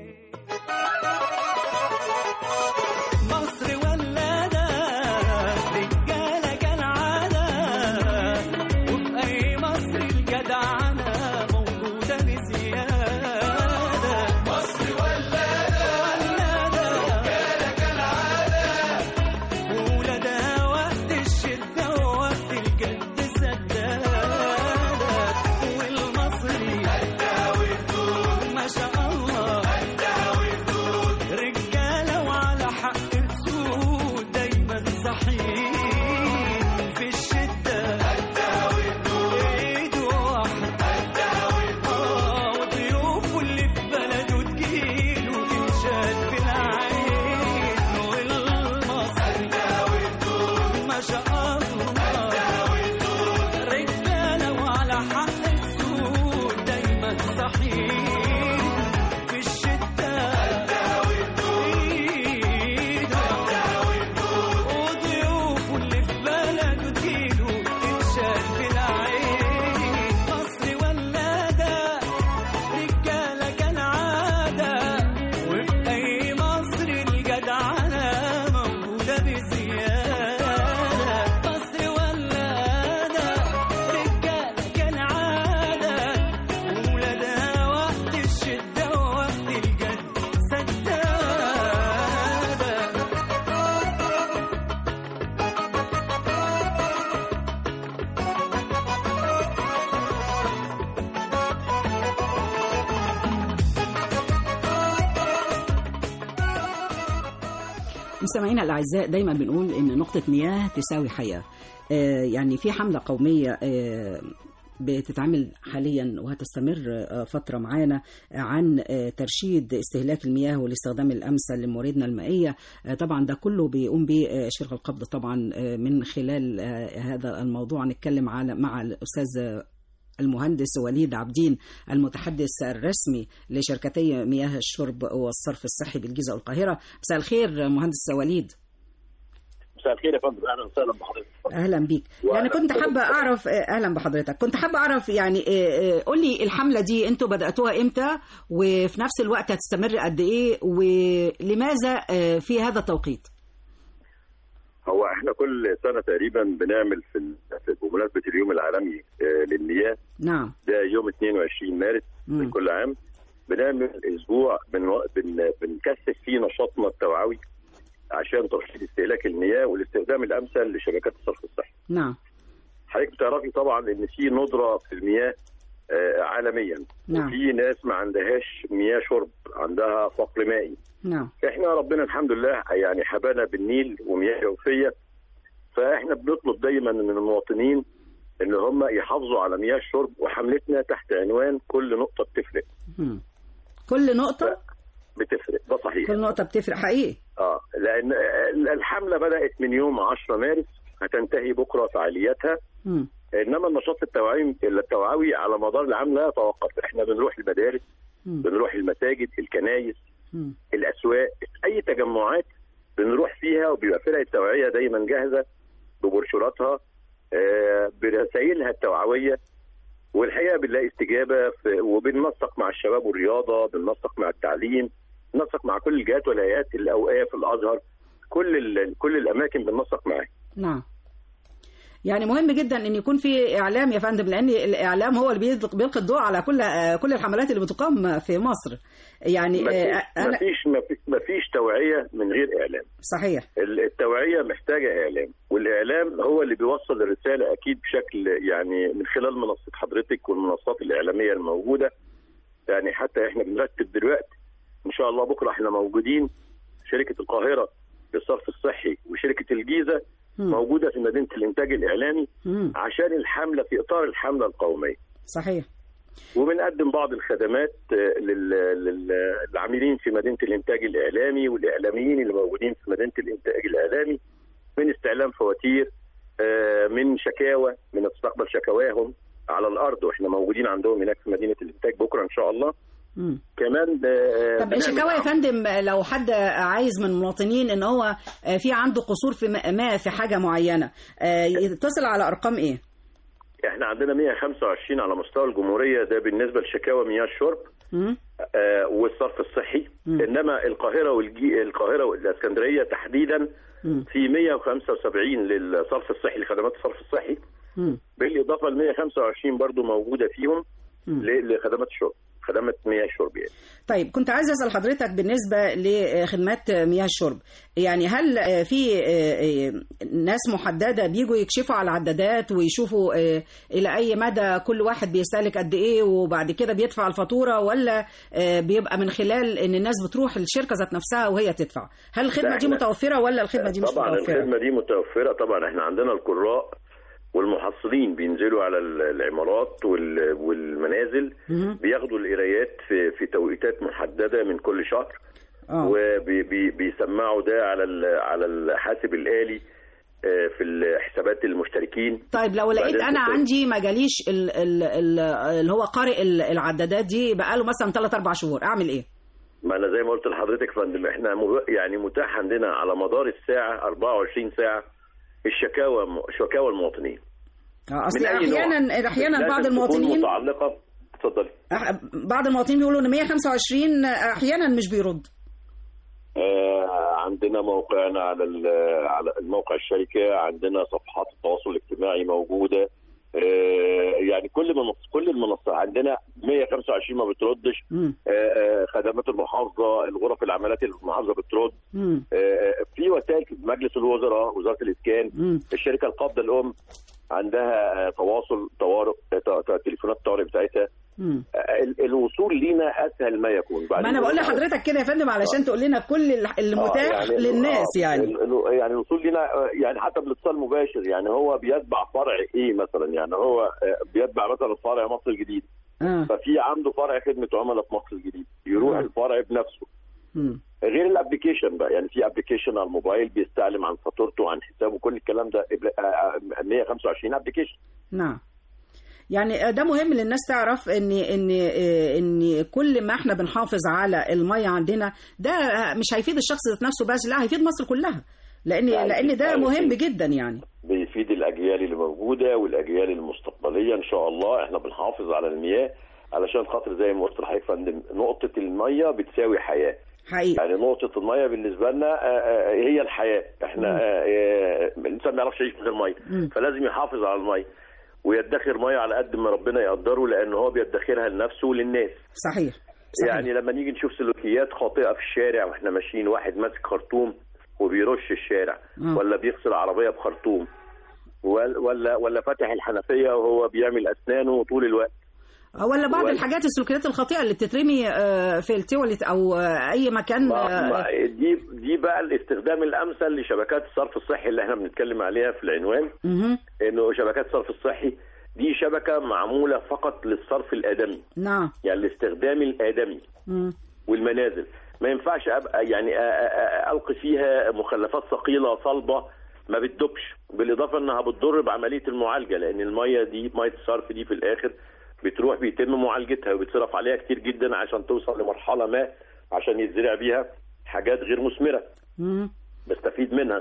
مصر ولادة رجالة كالعادة وفي أي مصر الجدعنة موجودة بزيادة مصر ولادة ولادة رجالة كالعادة وولادها وقت الشدة ووقت الجد سدادة والمصري ما شاء الله رجالة وعلى حق تسود دايما صحيح في الشدة ايد واحدة آه، وضيوفه اللي في بلده تجيله تنشال في العين والمصري ما شاء الله رجالة وعلى حق تسود دايما صحيح في الشدة وضيوفه اللي في بلده تجيله تنشال في العين مصر ولادة رجالة كالعادة وفي أي مصر الجدعنة موجودة بزيادة مصر ولادة رجالة كالعادة وولادها وقت الشدة ووقت الجد سدادة مستمعينا الاعزاء دايما بنقول ان نقطه مياه تساوي حياه آه، يعني في حمله قوميه آه، بتتعمل حاليا وهتستمر آه، فتره معانا عن آه، ترشيد استهلاك المياه والاستخدام الامثل لمواردنا المائيه آه، طبعا ده كله بيقوم به آه، شركه القبض طبعا آه، من خلال آه، هذا الموضوع نتكلم على مع الاستاذ آه، المهندس وليد عبدين المتحدث الرسمي لشركتي مياه الشرب والصرف الصحي بالجيزه والقاهره مساء الخير مهندس وليد مساء الخير يا فندم اهلا وسهلا بحضرتك اهلا بيك يعني كنت حابه اعرف اهلا بحضرتك كنت حابه اعرف يعني قول لي الحمله دي انتوا بداتوها امتى وفي نفس الوقت هتستمر قد ايه ولماذا آه، في هذا التوقيت هو احنا كل سنه تقريبا بنعمل في ال- في- بمناسبه اليوم العالمي آه، للمياه نعم ده يوم 22 مارس من مم. كل عام بنعمل اسبوع بن... بن... بنكثف فيه نشاطنا التوعوي عشان ترشيد استهلاك المياه والاستخدام الامثل لشبكات الصرف الصحي. نعم حضرتك بتعرفي طبعا ان في ندره في المياه آه، عالميا نعم. وفي ناس ما عندهاش مياه شرب عندها فقر مائي نعم احنا ربنا الحمد لله يعني حبانا بالنيل ومياه جوفيه فاحنا بنطلب دايما من المواطنين ان هم يحافظوا على مياه الشرب وحملتنا تحت عنوان كل نقطه بتفرق مم. كل نقطه بتفرق ده صحيح كل نقطه بتفرق حقيقي اه لان الحمله بدات من يوم 10 مارس هتنتهي بكره فعالياتها مم. انما النشاط التوعوي التوعوي على مدار العام لا يتوقف احنا بنروح المدارس مم. بنروح المساجد الكنايس مم. الاسواق اي تجمعات بنروح فيها وبيبقى فرق التوعيه دايما جاهزه ببروشوراتها آه، برسائلها التوعويه والحقيقه بنلاقي استجابه في وبننسق مع الشباب والرياضه بننسق مع التعليم بننسق مع كل الجهات والهيئات الاوقاف الازهر كل ال- كل الاماكن بننسق معاها نعم يعني مهم جدا ان يكون في اعلام يا فندم لان الاعلام هو اللي بيلق- بيلقي الضوء على كل آه، كل الحملات اللي بتقام في مصر يعني آه، انا مفيش مفيش مفيش توعيه من غير اعلام صحيح ال- التوعيه محتاجه اعلام والاعلام هو اللي بيوصل الرساله اكيد بشكل يعني من خلال منصه حضرتك والمنصات الاعلاميه الموجوده يعني حتى احنا بنرتب دلوقتي ان شاء الله بكره احنا موجودين شركه القاهره للصرف الصحي وشركه الجيزه مم. موجوده في مدينه الانتاج الاعلامي مم. عشان الحمله في اطار الحمله القوميه صحيح وبنقدم بعض الخدمات آه، لل- لل- للعاملين في مدينه الانتاج الاعلامي والاعلاميين اللي موجودين في مدينه الانتاج الاعلامي من استعلام فواتير آه، من شكاوى من استقبل شكواهم على الارض واحنا موجودين عندهم هناك في مدينه الانتاج بكره ان شاء الله مم. كمان آه، طب بنعمل الشكاوى يا فندم لو حد عايز من المواطنين ان هو آه، في عنده قصور في ما- ما في حاجه معينه آه، يتصل على ارقام ايه؟ احنا عندنا 125 على مستوى الجمهوريه ده بالنسبه لشكاوى مياه الشرب مم. آه، والصرف الصحي مم. انما القاهره والجي القاهره والاسكندريه تحديدا مم. في 175 للصرف الصحي لخدمات الصرف الصحي مم. بالاضافه ل 125 برضو موجوده فيهم مم. ل- لخدمات الشرب خدمات مياه الشرب يعني طيب كنت عايز اسال حضرتك بالنسبه لخدمات مياه الشرب يعني هل آه، في آه، آه، ناس محدده بيجوا يكشفوا على العدادات ويشوفوا آه، الى اي مدى كل واحد بيستهلك قد ايه وبعد كده بيدفع الفاتوره ولا آه، بيبقى من خلال ان الناس بتروح الشركه ذات نفسها وهي تدفع هل الخدمه لا، دي إحنا- متوفره ولا الخدمه دي مش طبعا متوفره الخدمه دي متوفره طبعا احنا عندنا القراء والمحصلين بينزلوا على ال- العمارات وال- والمنازل مهم. بياخدوا القرايات في في توقيتات محدده من كل شهر اه وبيسمعوا ده على ال- على الحاسب الآلي آه، في ال- حسابات المشتركين طيب لو لقيت بعدين انا تبقى- عندي ما جاليش ال- ال- ال- اللي هو قارئ ال- العدادات دي بقاله مثلا 3 4 شهور اعمل ايه؟ ما انا زي ما قلت لحضرتك يا فندم احنا مه- يعني متاح عندنا على مدار الساعه 24 ساعه الشكاوى شكاوى المواطنين آه، اصل من أي نوع. احيانا احيانا لازم بعض تكون المواطنين متعلقه اتفضلي أح- بعض المواطنين بيقولوا ان 125 احيانا مش بيرد آه، عندنا موقعنا على ال- على الموقع الشركه عندنا صفحات التواصل الاجتماعي موجوده آه، يعني كل منص كل المنصات عندنا 125 ما بتردش مم. آه، آه، خدمات المحافظه الغرف العمليات اللي في المحافظه بترد مم. آه، في وسائل في مجلس الوزراء وزاره الاسكان مم. الشركه القابضه الام عندها آه، تواصل طوارئ آه، ت- ت- تليفونات الطوارئ بتاعتها مم. آه، ال- الوصول لينا اسهل ما يكون ما انا بقول لحضرتك كده يا فندم علشان تقول لنا كل ال- المتاح آه، للناس آه، يعني ال- ال- يعني الوصول لنا آه، يعني حتى بالاتصال المباشر يعني هو بيتبع فرع ايه مثلا يعني هو آه، بيتبع مثلا فرع مصر الجديد اه ففي عنده فرع خدمه عملاء في مصر الجديد يروح آه. الفرع بنفسه مم. غير الابلكيشن بقى يعني في ابلكيشن على الموبايل بيستعلم عن فاتورته عن حسابه كل الكلام ده آه، آه، 125 ابلكيشن نعم يعني ده مهم للناس تعرف ان ان ان كل ما احنا بنحافظ على الميه عندنا ده مش هيفيد الشخص ذات نفسه بس لا هيفيد مصر كلها لان لا، لان ده هيفيد- مهم جدا يعني بيفيد الاجيال اللي موجوده والاجيال المستقبليه ان شاء الله احنا بنحافظ على المياه علشان خاطر زي ما قلت لحضرتك يا فندم نقطه الميه بتساوي حياه حقيقي يعني نقطه الميه بالنسبه لنا آه، آه، هي الحياه احنا آه، آه، الانسان ما يعرفش يعيش من غير ميه مم. فلازم يحافظ على الميه ويدخر ميه على قد ما ربنا يقدره لان هو بيدخرها لنفسه وللناس صحيح صحيح يعني لما نيجي نشوف سلوكيات خاطئه في الشارع واحنا ماشيين واحد ماسك خرطوم وبيرش الشارع مم. ولا بيغسل عربيه بخرطوم ولا ولا ولا فاتح الحنفيه وهو بيعمل اسنانه طول الوقت ولا بعض ولا- الحاجات السلوكيات الخاطئه اللي بتترمي آه، في التواليت او آه، اي مكان ما آه، ما دي دي بقى الاستخدام الامثل لشبكات الصرف الصحي اللي احنا بنتكلم عليها في العنوان مهم. انه شبكات الصرف الصحي دي شبكه معموله فقط للصرف الادمي نعم يعني الاستخدام الادمي مم. والمنازل ما ينفعش ابقى يعني أ- أ- أ- القي فيها مخلفات ثقيله صلبه ما بتدوبش بالاضافه انها بتضر بعمليه المعالجه لان الميه دي ميه الصرف دي في الاخر بتروح بيتم معالجتها وبيتصرف عليها كتير جدا عشان توصل لمرحله ما عشان يتزرع بيها حاجات غير مثمره مم. بستفيد منها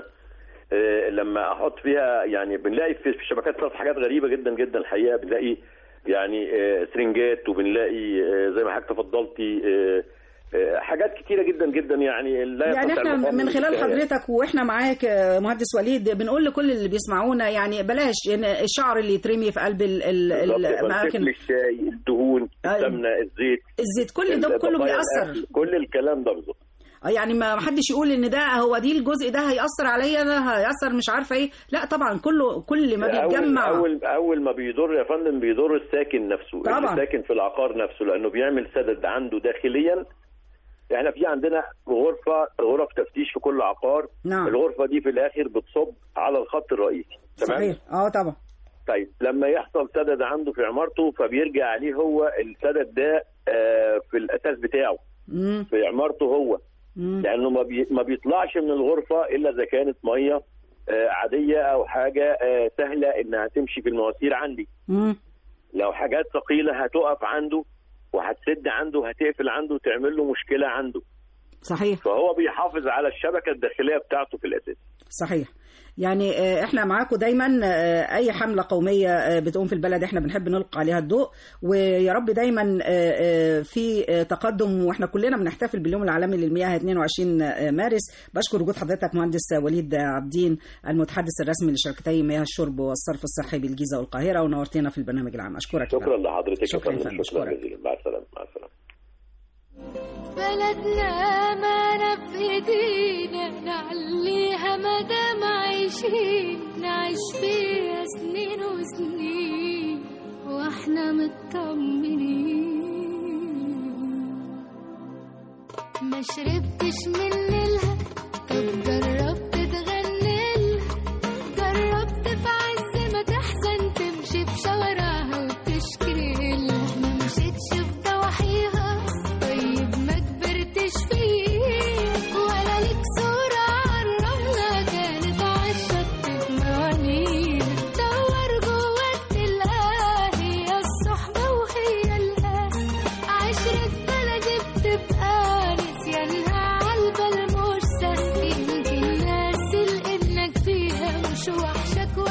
آه، لما احط فيها يعني بنلاقي في في شبكات الصرف حاجات غريبه جدا جدا الحقيقه بنلاقي يعني آه، سرنجات وبنلاقي آه، زي ما حضرتك تفضلتي آه، آه، حاجات كتيره جدا جدا يعني لا يعني يستطيع احنا المقام من خلال بالحكاية. حضرتك واحنا معاك آه، مهندس وليد بنقول لكل اللي بيسمعونا يعني بلاش يعني الشعر اللي يترمي في قلب ال- ال- بالظبط يا فندم. الاماكن شكل الشاي الدهون أيوة. السمنه الزيت الزيت كل ده كله بقايا بيأثر الأكل، كل الكلام ده بالظبط آه، يعني ما ما حدش يقول ان ده هو دي الجزء ده هيأثر عليا ده هيأثر مش عارفه ايه لا طبعا كله كل ما بيتجمع اول اول اول ما بيضر يا فندم بيضر الساكن نفسه طبعا. اللي ساكن في العقار نفسه لانه بيعمل سدد عنده داخليا احنا في عندنا غرفه غرف تفتيش في كل عقار نعم. الغرفه دي في الاخر بتصب على الخط الرئيسي تمام صحيح اه طبعا طيب لما يحصل سدد عنده في عمارته فبيرجع عليه هو السدد ده آه، في الاساس بتاعه مم. في عمارته هو مم. لانه ما, بي ما بيطلعش من الغرفه الا اذا كانت ميه آه، عاديه او حاجه آه، سهله انها تمشي في المواسير عندي مم. لو حاجات ثقيله هتقف عنده وهتسد عنده هتقفل عنده وتعمل له مشكله عنده صحيح فهو بيحافظ على الشبكه الداخليه بتاعته في الاساس صحيح يعني آه، احنا معاكم دايما آه، اي حمله قوميه آه، بتقوم في البلد احنا بنحب نلقى عليها الضوء ويا رب دايما آه، آه، في آه، تقدم واحنا كلنا بنحتفل باليوم العالمي للمياه 22 مارس بشكر وجود حضرتك مهندس وليد عبدين المتحدث الرسمي لشركتي مياه الشرب والصرف الصحي بالجيزه والقاهره ونورتنا في البرنامج العام اشكرك يا شكرا فندم. لحضرتك يا شكرا يا فندم فندم، شكرا شكرا. جزيلا مع السلامه مع السلامه بلدنا أمانة في إيدينا نعليها مدام عايشين نعيش فيها سنين وسنين واحنا مطمنين ما شربتش من نيلها طب جربت تغني لها جربت في عز ما تحزن تمشي في شوارعها وتشكي لها ما مشيتش في ضواحيها طيب ما كبرتش فيه ولا ليك صورة عالرملة كانت عالشط في موانيها دور جواك تلقاها هي الصحبة وهي الأهل عشرة بلدي بتبقى نسيانها عالبال مش سهل يمكن ناسي لإنك فيها مش وحشك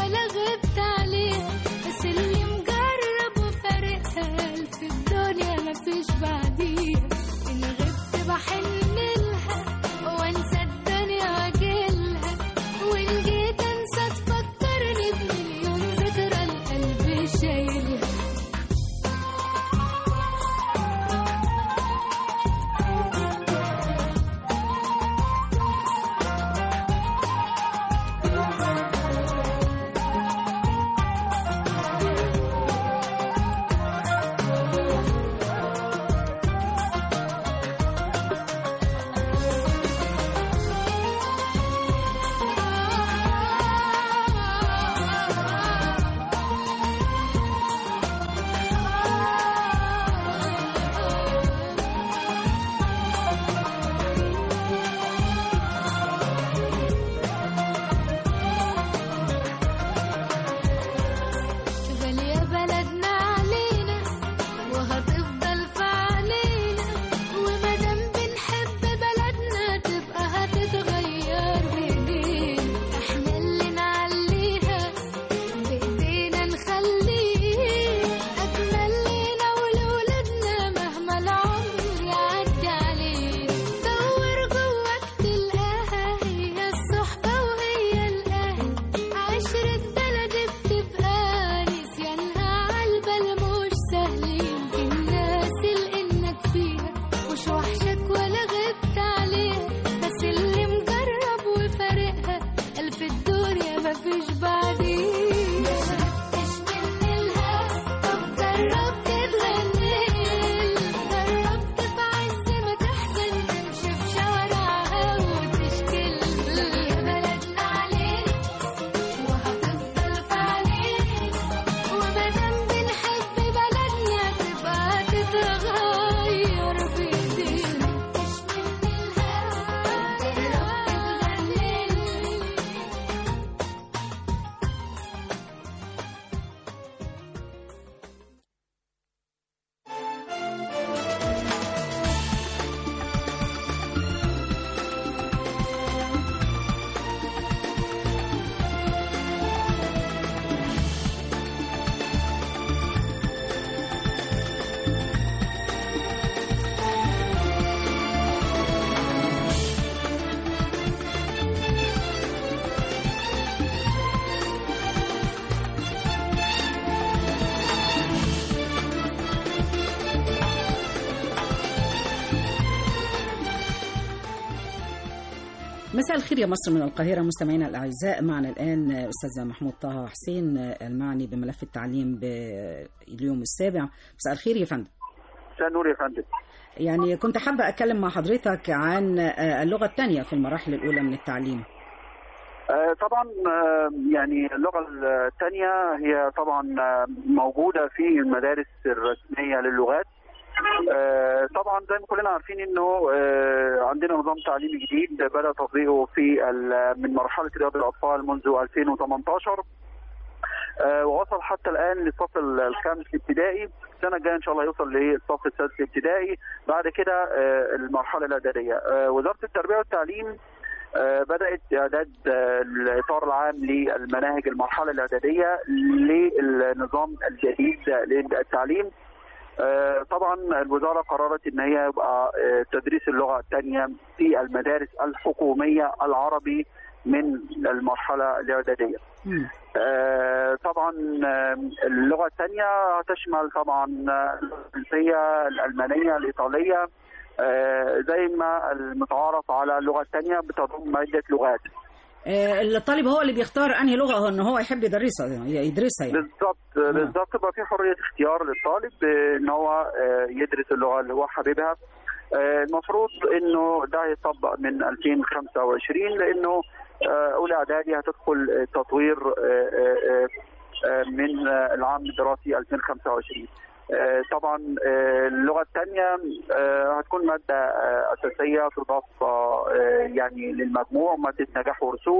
مساء الخير يا مصر من القاهرة مستمعينا الأعزاء معنا الآن أستاذ محمود طه حسين المعني بملف التعليم باليوم السابع مساء الخير يا فندم مساء النور يا فندم يعني كنت حابة أتكلم مع حضرتك عن اللغة الثانية في المراحل الأولى من التعليم آه، طبعا آه، يعني اللغة الثانية هي طبعا آه، موجودة في المدارس الرسمية للغات آه، طبعا زي ما كلنا عارفين انه آه، عندنا نظام تعليمي جديد بدا تطبيقه في ال- من مرحله رياض الاطفال منذ 2018 آه، ووصل حتى الان للصف ال- الخامس الابتدائي السنه الجايه ان شاء الله يوصل للصف السادس الابتدائي بعد كده آه، المرحله الاعداديه آه، وزاره التربيه والتعليم آه، بدات اعداد آه، الاطار العام للمناهج المرحله الاعداديه للنظام الجديد للتعليم آه، طبعا الوزاره قررت ان هي يبقى آه، تدريس اللغه الثانيه في المدارس الحكوميه العربي من المرحله الاعداديه. مم. آه، طبعا آه، اللغه الثانيه هتشمل طبعا آه، الفرنسيه، الالمانيه، الايطاليه آه، زي ما المتعارف على اللغه الثانيه بتضم عده لغات. آه، الطالب هو اللي بيختار أنهي لغة إن هو يحب يدرسها يدرسها يعني بالظبط بالظبط يبقى في حريه اختيار للطالب آه، ان هو آه، يدرس اللغه اللي هو حاببها آه، المفروض انه ده هيطبق من 2025 لانه آه، اولى اعدادي هتدخل آه، تطوير آه، آه، آه، من آه، العام الدراسي 2025 آه، طبعا آه، اللغه الثانيه هتكون ماده آه، اساسيه تضاف آه، يعني للمجموع ماده نجاح ورسوب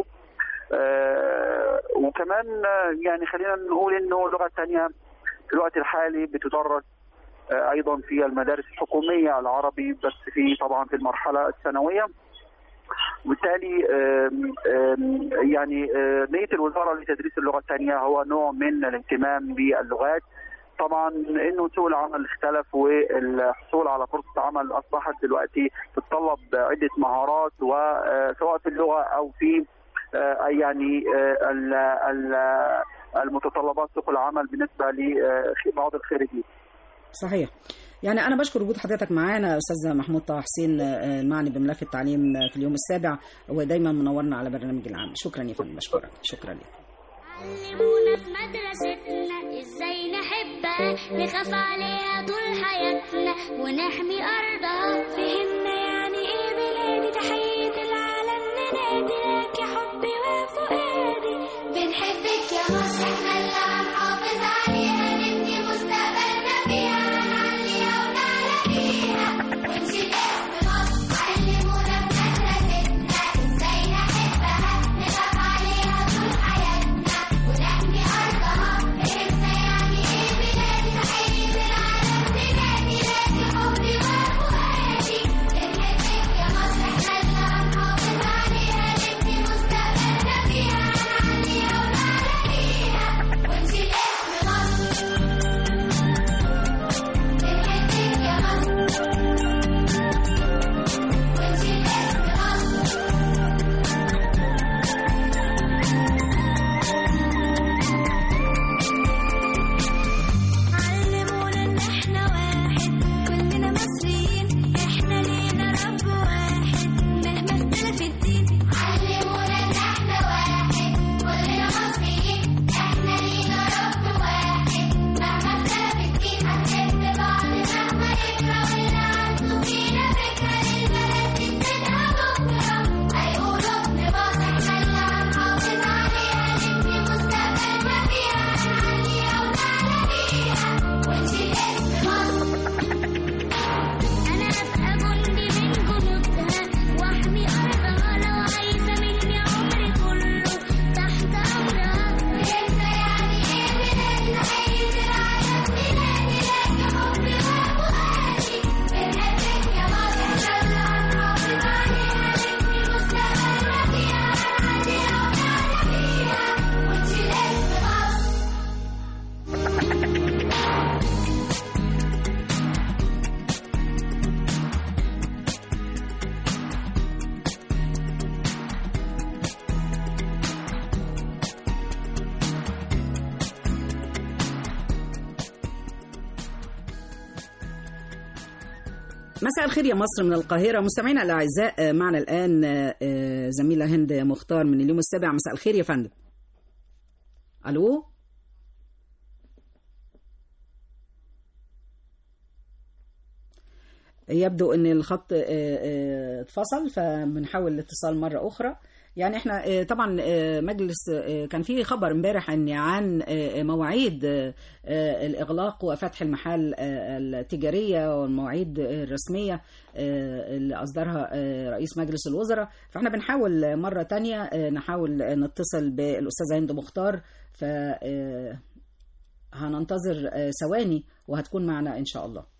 آه، وكمان آه، يعني خلينا نقول انه اللغه الثانيه في الوقت الحالي بتدرس آه، ايضا في المدارس الحكوميه العربي بس في طبعا في المرحله الثانويه وبالتالي آم، آم، يعني آه، نيه الوزاره لتدريس اللغه الثانيه هو نوع من الاهتمام باللغات طبعا انه سوق العمل اختلف والحصول على فرصه عمل اصبحت دلوقتي تتطلب عده مهارات وسواء في اللغه او في آه، يعني آه، ال- ال- المتطلبات سوق العمل بالنسبه لبعض الخريجين. صحيح يعني أنا بشكر وجود حضرتك معانا أستاذ محمود طه حسين آه، المعني بملف التعليم في اليوم السابع ودايما منورنا على برنامج العام شكرا يا فندم بشكرك شكرا لك علمونا في مدرستنا ازاي نحبها نخاف عليها طول حياتنا ونحمي ارضها فهمنا يعني ايه بلادي تحية العالم ننادي لك يا حبي وفؤادي بنحبك يا مصر احنا اللي هنحافظ عليها نبني مستقبلنا فيها هنعليها ونعلى بيها ونشيل اسم مصر علمونا في مدرستنا ازاي نحبها نخاف عليها طول حياتنا ونحمي أرضها فهمنا يعني إيه بلادي تحية العالم تنادي لك يا حبي وفؤادي بنحبك يا مصر احنا اللي هنحافظ عليها نبني مساء الخير يا مصر من القاهرة مستمعينا الأعزاء معنا الآن زميلة هند مختار من اليوم السابع مساء الخير يا فندم ألو يبدو ان الخط اتفصل فبنحاول الاتصال مره اخرى يعني احنا طبعا مجلس كان في خبر امبارح ان عن مواعيد الاغلاق وفتح المحال التجاريه والمواعيد الرسميه اللي اصدرها رئيس مجلس الوزراء فاحنا بنحاول مره تانية نحاول نتصل بالاستاذه هند مختار ف هننتظر ثواني وهتكون معنا ان شاء الله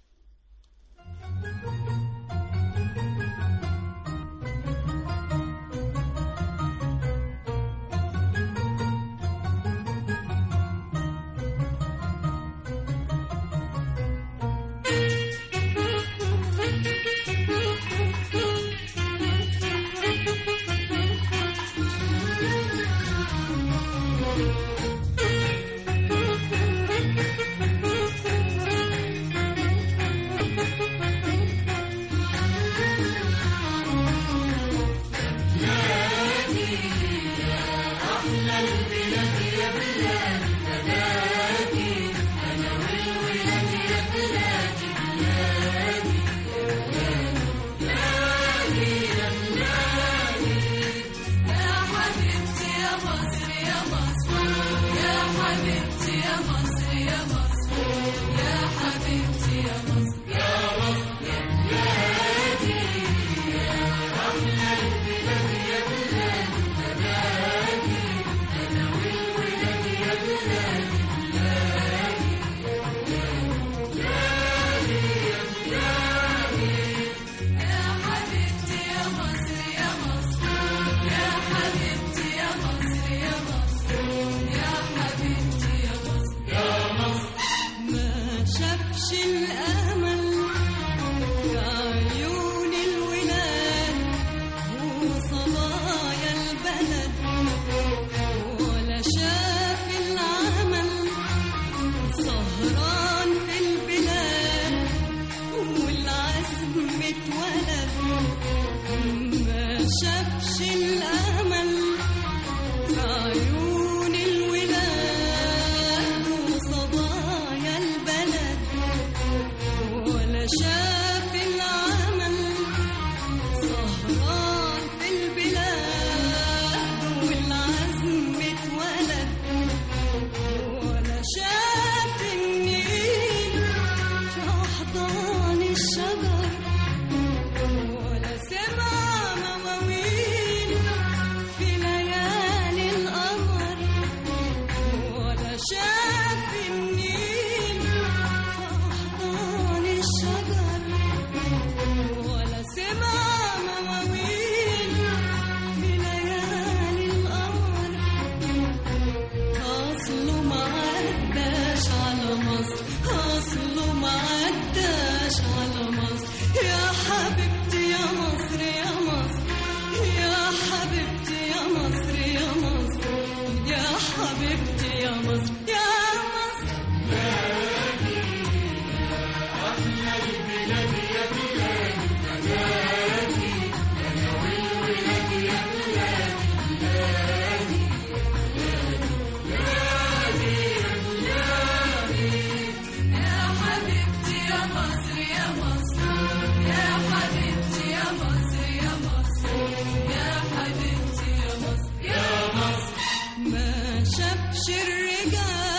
شافش الرجال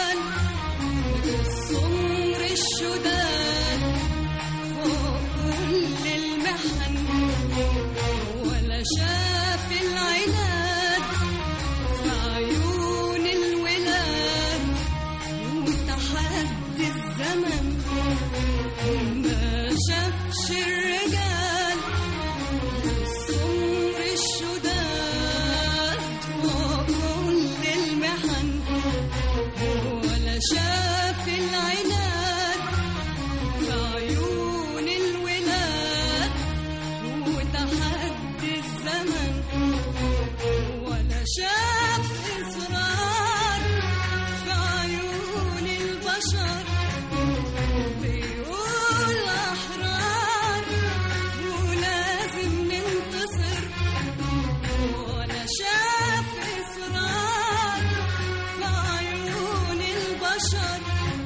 بشر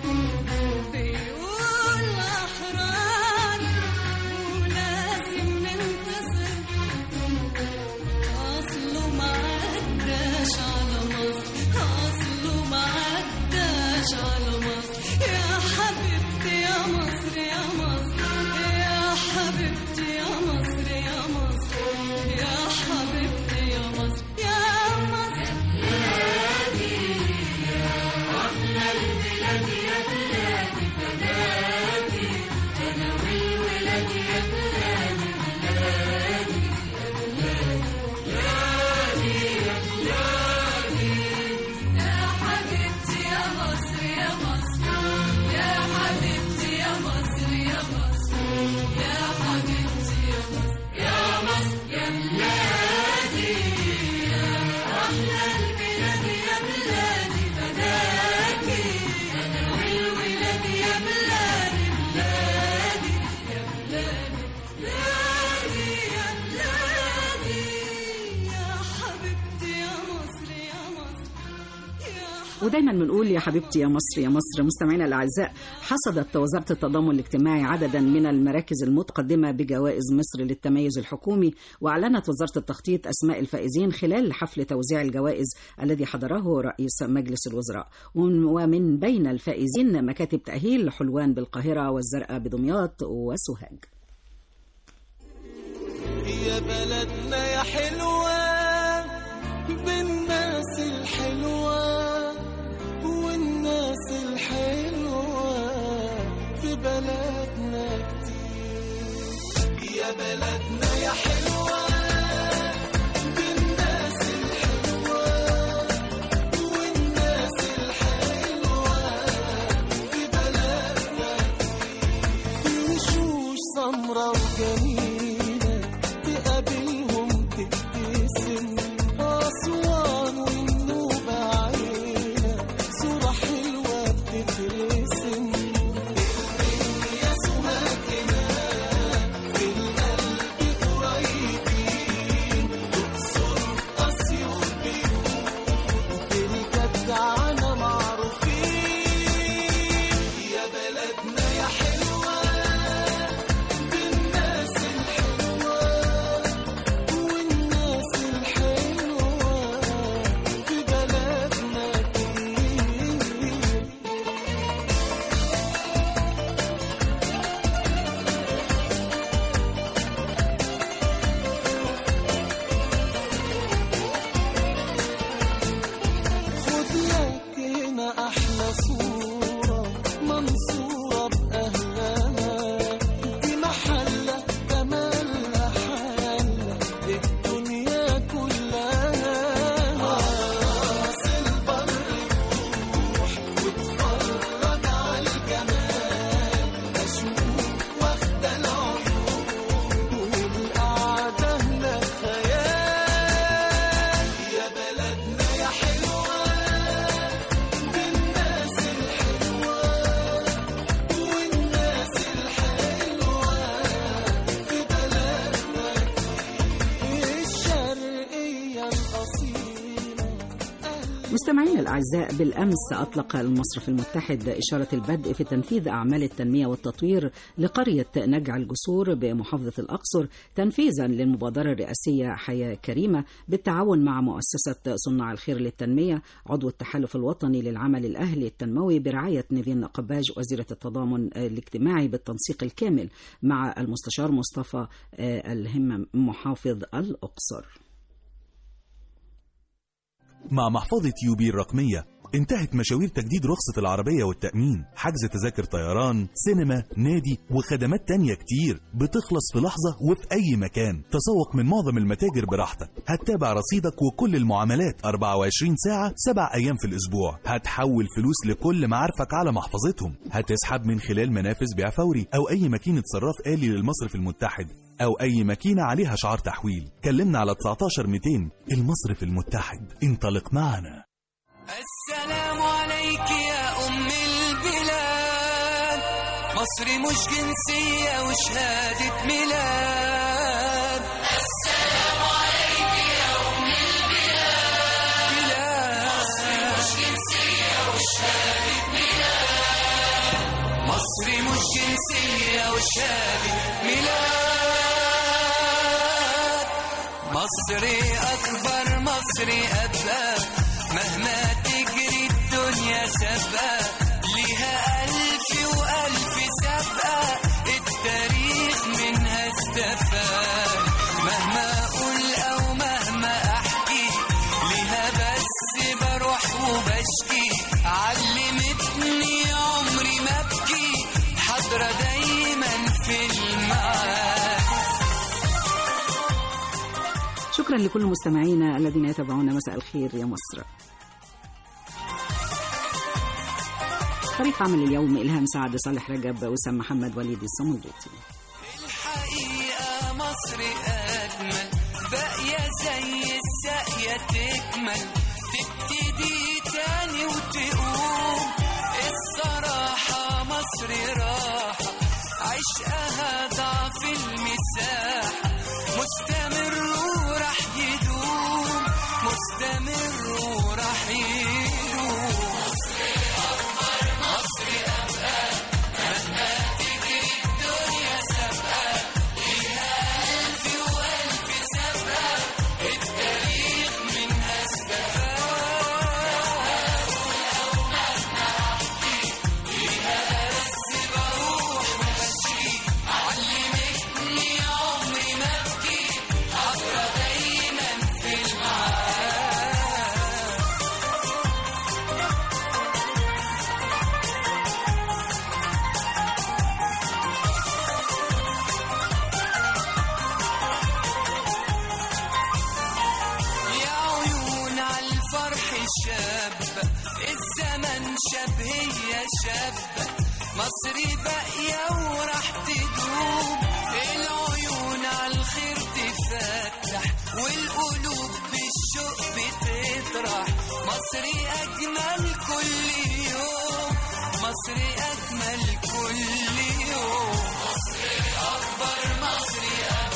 بيقول أحرار ولازم ننتصر أصله ما عداش على مصر أصله ما عداش على مصر يا حبيبتي يا مصر يا مصر يا حبيبتي يا مصر يا مصر يا حبيبتي يا مصر يا مصر يا حبيبتي يا مصر يا مصر يا حبيبتي يا مصر يا مصر يا حبيبتي يا مصر يا مصر يا بلادي يا أحلى البلاد يا بلادي فداكي أنا والولاد يا بلادي بلادي يا بلادي بلادي يا بلادي يا حبيبتي يا مصر يا مصر ودايما بنقول يا حبيبتي يا مصر يا مصر مستمعينا الاعزاء حصدت وزاره التضامن الاجتماعي عددا من المراكز المتقدمه بجوائز مصر للتميز الحكومي واعلنت وزاره التخطيط اسماء الفائزين خلال حفل توزيع الجوائز الذي حضره رئيس مجلس الوزراء ومن- ومن بين الفائزين مكاتب تاهيل حلوان بالقاهره والزرقاء بدمياط وسوهاج يا بلدنا يا حلوة بالناس الحلوة والناس الحلوة في بلدنا كتير يا بلدنا يا حلوة بالناس الحلوة والناس الحلوة في بلدنا كتير وشوش سمرة وجميلة تقابلهم تبتسم أسوان والنوبة عينة صورة حلوة بتترسم يا سماكنا في القلب قريبين الأقصر أسيوط بيوت بالجدعنة معروفين يا بلدنا يا حلوة بالناس الحلوة والناس الحلوة في بلدنا كتير خد لك هنا احلى صورة منصورة بأهلها دي محلة جمالها حالة الدنيا كلها راس البر روح واتفرج على الجمال مشموم واخدة العيون والقعدة هنا خيال يا بلدنا يا حلوة بالناس الحلوة والناس الحلوة في بلدنا الشرقية الأصيلة مستمعينا الأعزاء بالأمس أطلق المصرف المتحد إشارة البدء في تنفيذ أعمال التنمية والتطوير لقرية نجع الجسور بمحافظة الأقصر تنفيذا للمبادرة الرئاسية حياة كريمة بالتعاون مع مؤسسة صناع الخير للتنمية عضو التحالف الوطني للعمل الأهلي التنموي برعاية نيفين قباج وزيرة التضامن الاجتماعي بالتنسيق الكامل مع المستشار مصطفى آه، الهمم محافظ الأقصر مع محفظة يوبي الرقمية انتهت مشاوير تجديد رخصة العربية والتأمين حجز تذاكر طيران سينما نادي وخدمات تانية كتير بتخلص في لحظة وفي أي مكان تسوق من معظم المتاجر براحتك هتتابع رصيدك وكل المعاملات 24 ساعة 7 أيام في الأسبوع هتحول فلوس لكل معارفك على محفظتهم هتسحب من خلال منافذ بيع فوري أو أي ماكينة صراف آلي للمصرف المتحد أو أي ماكينة عليها شعار تحويل كلمنا على 19 200 المصرف المتحد انطلق معنا السلام عليك يا أم البلاد مصر مش جنسية وشهادة ميلاد السلام عليك يا أم البلاد مصر مش جنسية وشهادة ميلاد وشادي ميلاد مصري أكبر مصري أبقى مهما تجري الدنيا سابقة ليها ألف وألف سابقة التاريخ منها استفاد مهما أقول أو مهما أحكي ليها بس بروح وبشكي علمتني عمري ما أبكي حاضرة دايما في المعاد شكرا لكل مستمعينا الذين يتابعون مساء الخير يا مصر فريق عمل اليوم إلهام سعد صالح رجب وسام محمد وليد الصمودوطي الحقيقة مصر أجمل باقية زي الساقية تكمل تبتدي تاني وتقوم الصراحة مصر راحة عشقها ضعف المساحة مستمر وراح يدوم مستمر وراح يدوم مصر أكبر مصر أبقى مهما تجري الدنيا سابقة ليها ألف وألف سابقة التاريخ منها استفاد ليها بس بروح وبشكي علمتني عمري ما أبكي حاضرة دايما في المعاد يا عيون عالفرح الشابة الزمن شاب هي شابة مصري باقية وراح تدوم العيون عالخير تفتح والقلوب بالشوق بتطرح مصري أجمل كل يوم مصري أجمل كل يوم مصري أكبر مصري أكبر